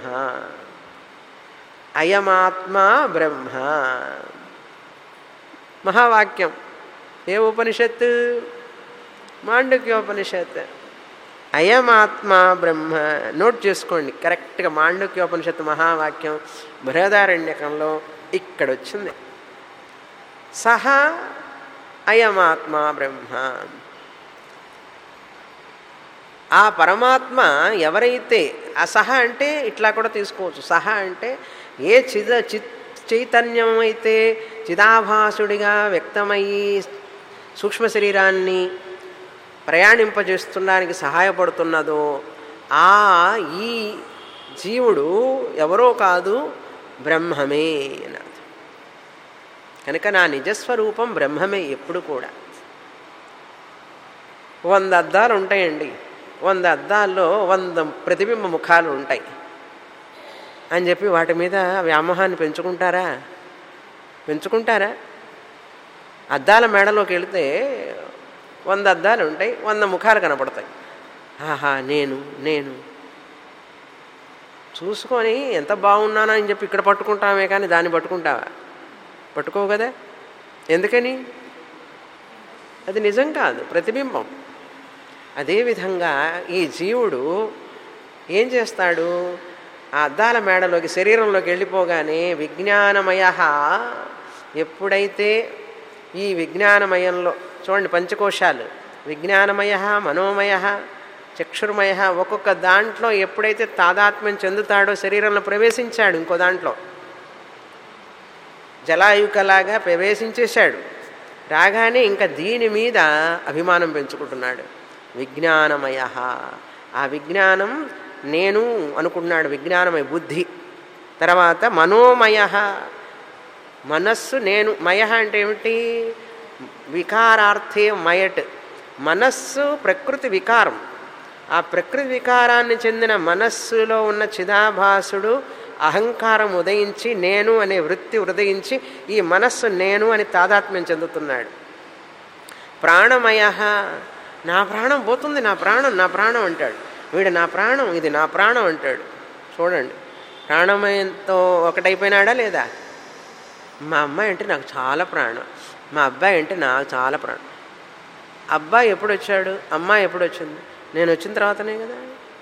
అయమాత్మ బ్రహ్మ మహావాక్యం ఏ ఉపనిషత్తు మాండుక్యోపనిషత్ అయమాత్మ బ్రహ్మ నోట్ చేసుకోండి కరెక్ట్గా మాండుక్యోపనిషత్తు మహావాక్యం బృహదారణ్యకంలో ఇక్కడ వచ్చింది సహా అయమాత్మ బ్రహ్మ ఆ పరమాత్మ ఎవరైతే ఆ సహ అంటే ఇట్లా కూడా తీసుకోవచ్చు సహ అంటే ఏ చిద చిత్ చైతన్యం అయితే చిదాభాసుడిగా వ్యక్తమయ్యి సూక్ష్మ శరీరాన్ని ప్రయాణింపజేస్తుండడానికి సహాయపడుతున్నదో ఆ ఈ జీవుడు ఎవరో కాదు బ్రహ్మమే అని అర్థం కనుక నా నిజస్వరూపం బ్రహ్మమే ఎప్పుడు కూడా వంద అద్దాలు ఉంటాయండి వంద అద్దాల్లో వంద ప్రతిబింబ ముఖాలు ఉంటాయి అని చెప్పి వాటి మీద వ్యామోహాన్ని పెంచుకుంటారా పెంచుకుంటారా అద్దాల మేడలోకి వెళితే వంద అద్దాలు ఉంటాయి వంద ముఖాలు కనపడతాయి ఆహా నేను నేను చూసుకొని ఎంత బాగున్నానో అని చెప్పి ఇక్కడ పట్టుకుంటామే కానీ దాన్ని పట్టుకుంటావా పట్టుకోవు కదా ఎందుకని అది నిజం కాదు ప్రతిబింబం అదేవిధంగా ఈ జీవుడు ఏం చేస్తాడు ఆ అద్దాల మేడలోకి శరీరంలోకి వెళ్ళిపోగానే విజ్ఞానమయ ఎప్పుడైతే ఈ విజ్ఞానమయంలో చూడండి పంచకోశాలు విజ్ఞానమయ మనోమయ చక్షుర్మయ ఒక్కొక్క దాంట్లో ఎప్పుడైతే తాదాత్మ్యం చెందుతాడో శరీరంలో ప్రవేశించాడు ఇంకో దాంట్లో జలాయుకలాగా ప్రవేశించేశాడు రాగానే ఇంకా దీని మీద అభిమానం పెంచుకుంటున్నాడు విజ్ఞానమయ ఆ విజ్ఞానం నేను అనుకున్నాడు విజ్ఞానమయ బుద్ధి తర్వాత మనోమయ మనస్సు నేను మయ అంటే ఏమిటి వికారార్థే మయట్ మనస్సు ప్రకృతి వికారం ఆ ప్రకృతి వికారాన్ని చెందిన మనస్సులో ఉన్న చిదాభాసుడు అహంకారం ఉదయించి నేను అనే వృత్తి ఉదయించి ఈ మనస్సు నేను అని తాదాత్మ్యం చెందుతున్నాడు ప్రాణమయ నా ప్రాణం పోతుంది నా ప్రాణం నా ప్రాణం అంటాడు వీడు నా ప్రాణం ఇది నా ప్రాణం అంటాడు చూడండి ప్రాణమయంతో ఒకటైపోయినాడా లేదా మా అమ్మాయి అంటే నాకు చాలా ప్రాణం మా అబ్బాయి అంటే నాకు చాలా ప్రాణం అబ్బాయి ఎప్పుడు వచ్చాడు అమ్మాయి ఎప్పుడు వచ్చింది నేను వచ్చిన తర్వాతనే కదా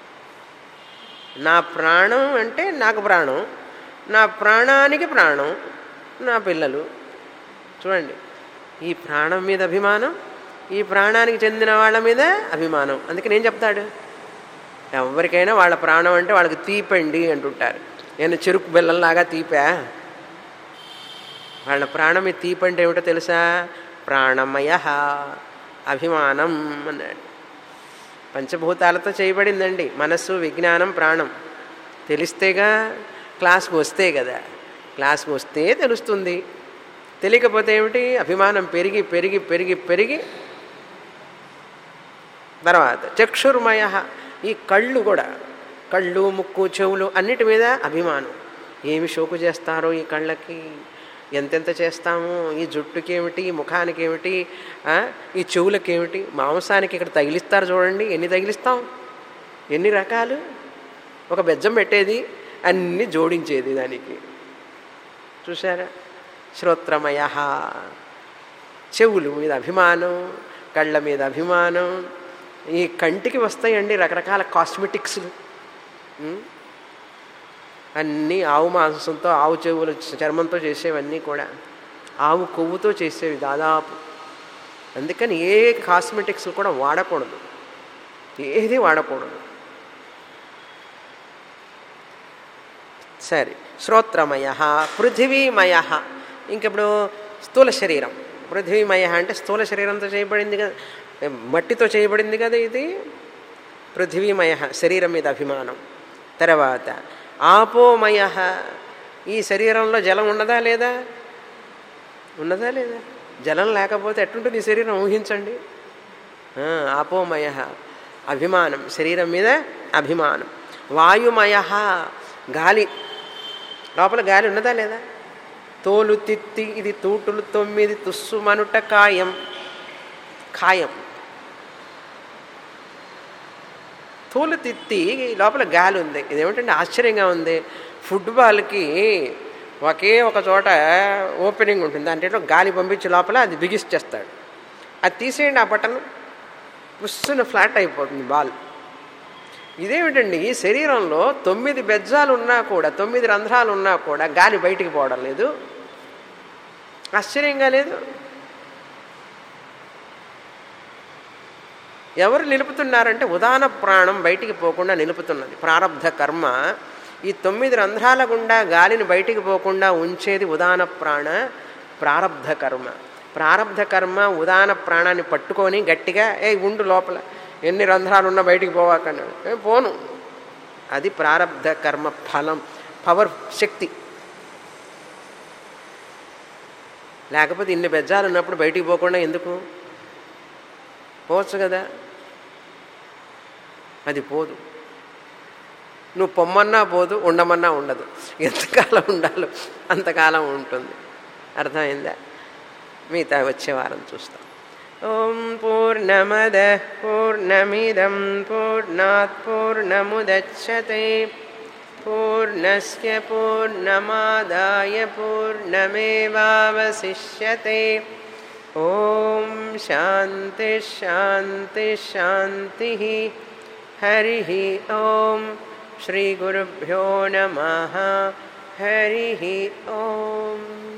నా ప్రాణం అంటే నాకు ప్రాణం నా ప్రాణానికి ప్రాణం నా పిల్లలు చూడండి ఈ ప్రాణం మీద అభిమానం ఈ ప్రాణానికి చెందిన వాళ్ళ మీద అభిమానం అందుకని ఏం చెప్తాడు ఎవరికైనా వాళ్ళ ప్రాణం అంటే వాళ్ళకి తీపండి అంటుంటారు నేను చెరుకు బెల్లంలాగా తీపా వాళ్ళ ప్రాణం ఈ తీపంటే ఏమిటో తెలుసా ప్రాణమయ అభిమానం అన్నాడు పంచభూతాలతో చేయబడిందండి మనస్సు విజ్ఞానం ప్రాణం తెలిస్తేగా క్లాస్కి వస్తే కదా క్లాస్కి వస్తే తెలుస్తుంది తెలియకపోతే ఏమిటి అభిమానం పెరిగి పెరిగి పెరిగి పెరిగి తర్వాత చక్షుర్మయ ఈ కళ్ళు కూడా కళ్ళు ముక్కు చెవులు అన్నిటి మీద అభిమానం ఏమి షోకు చేస్తారో ఈ కళ్ళకి ఎంతెంత చేస్తాము ఈ జుట్టుకి ఏమిటి ఈ ముఖానికి ఏమిటి ఆ, ఈ చెవులకి ఏమిటి మాంసానికి ఇక్కడ తగిలిస్తారు చూడండి ఎన్ని తగిలిస్తాం ఎన్ని రకాలు ఒక బెజ్జం పెట్టేది అన్నీ జోడించేది దానికి చూసారా శ్రోత్రమయ చెవులు మీద అభిమానం కళ్ళ మీద అభిమానం ఈ కంటికి వస్తాయండి రకరకాల కాస్మెటిక్స్లు ఉం? అన్నీ ఆవు మాంసంతో ఆవు చెవులు చర్మంతో చేసేవన్నీ కూడా ఆవు కొవ్వుతో చేసేవి దాదాపు అందుకని ఏ కాస్మెటిక్స్ కూడా వాడకూడదు ఏది వాడకూడదు సరే శ్రోత్రమయ పృథివీమయ ఇంకిప్పుడు స్థూల శరీరం పృథివీమయ అంటే స్థూల శరీరంతో చేయబడింది కదా మట్టితో చేయబడింది కదా ఇది పృథివీమయ శరీరం మీద అభిమానం తర్వాత ఆపోమయ ఈ శరీరంలో జలం ఉన్నదా లేదా ఉన్నదా లేదా జలం లేకపోతే ఎట్లుంటుంది ఈ శరీరం ఊహించండి ఆ, ఆపోమయ అభిమానం శరీరం మీద అభిమానం వాయుమయ గాలి లోపల గాలి ఉన్నదా లేదా తోలు తిత్తి ఇది తూటులు తొమ్మిది తుస్సు మనుట కాయం ఖాయం తోలు తిత్తి లోపల గాలి ఉంది ఇదేమిటంటే ఆశ్చర్యంగా ఉంది ఫుట్బాల్కి ఒకే ఒక చోట ఓపెనింగ్ ఉంటుంది దాంట్లో గాలి పంపించి లోపల అది బిగిస్తేస్తాడు అది తీసేయండి ఆ బటన్ పుస్సున ఫ్లాట్ అయిపోతుంది బాల్ ఇదేమిటండి ఈ శరీరంలో తొమ్మిది బెజ్జాలు ఉన్నా కూడా తొమ్మిది రంధ్రాలు ఉన్నా కూడా గాలి బయటికి పోవడం లేదు ఆశ్చర్యంగా లేదు ఎవరు నిలుపుతున్నారంటే ఉదాన ప్రాణం బయటికి పోకుండా నిలుపుతున్నది ప్రారంధ కర్మ ఈ తొమ్మిది రంధ్రాల గుండా గాలిని బయటికి పోకుండా ఉంచేది ఉదాన ప్రాణ ప్రారంధ కర్మ ప్రారంధ కర్మ ఉదాన ప్రాణాన్ని పట్టుకొని గట్టిగా ఏ ఉండు లోపల ఎన్ని రంధ్రాలు ఉన్నా బయటికి పోవాకన్నాడు ఏ పోను అది ప్రారంధ కర్మ ఫలం పవర్ శక్తి లేకపోతే ఇన్ని బెజ్జాలు ఉన్నప్పుడు బయటికి పోకుండా ఎందుకు పోవచ్చు కదా అది పోదు నువ్వు పొమ్మన్నా పోదు ఉండమన్నా ఉండదు ఎంతకాలం ఉండాలో అంతకాలం ఉంటుంది అర్థమైందా మిగతా వచ్చే వారం చూస్తాం ఓం పూర్ణమద పూర్ణమిదం పూర్ణాత్ పూర్ణముదచ్చతే పూర్ణస్య పూర్ణమాదాయ పూర్ణమేవావశిష్యతే ఓం శాంతి శాంతి శాంతి హరి ఓం శ్రీ గురుభ్యో నమ హరి ఓం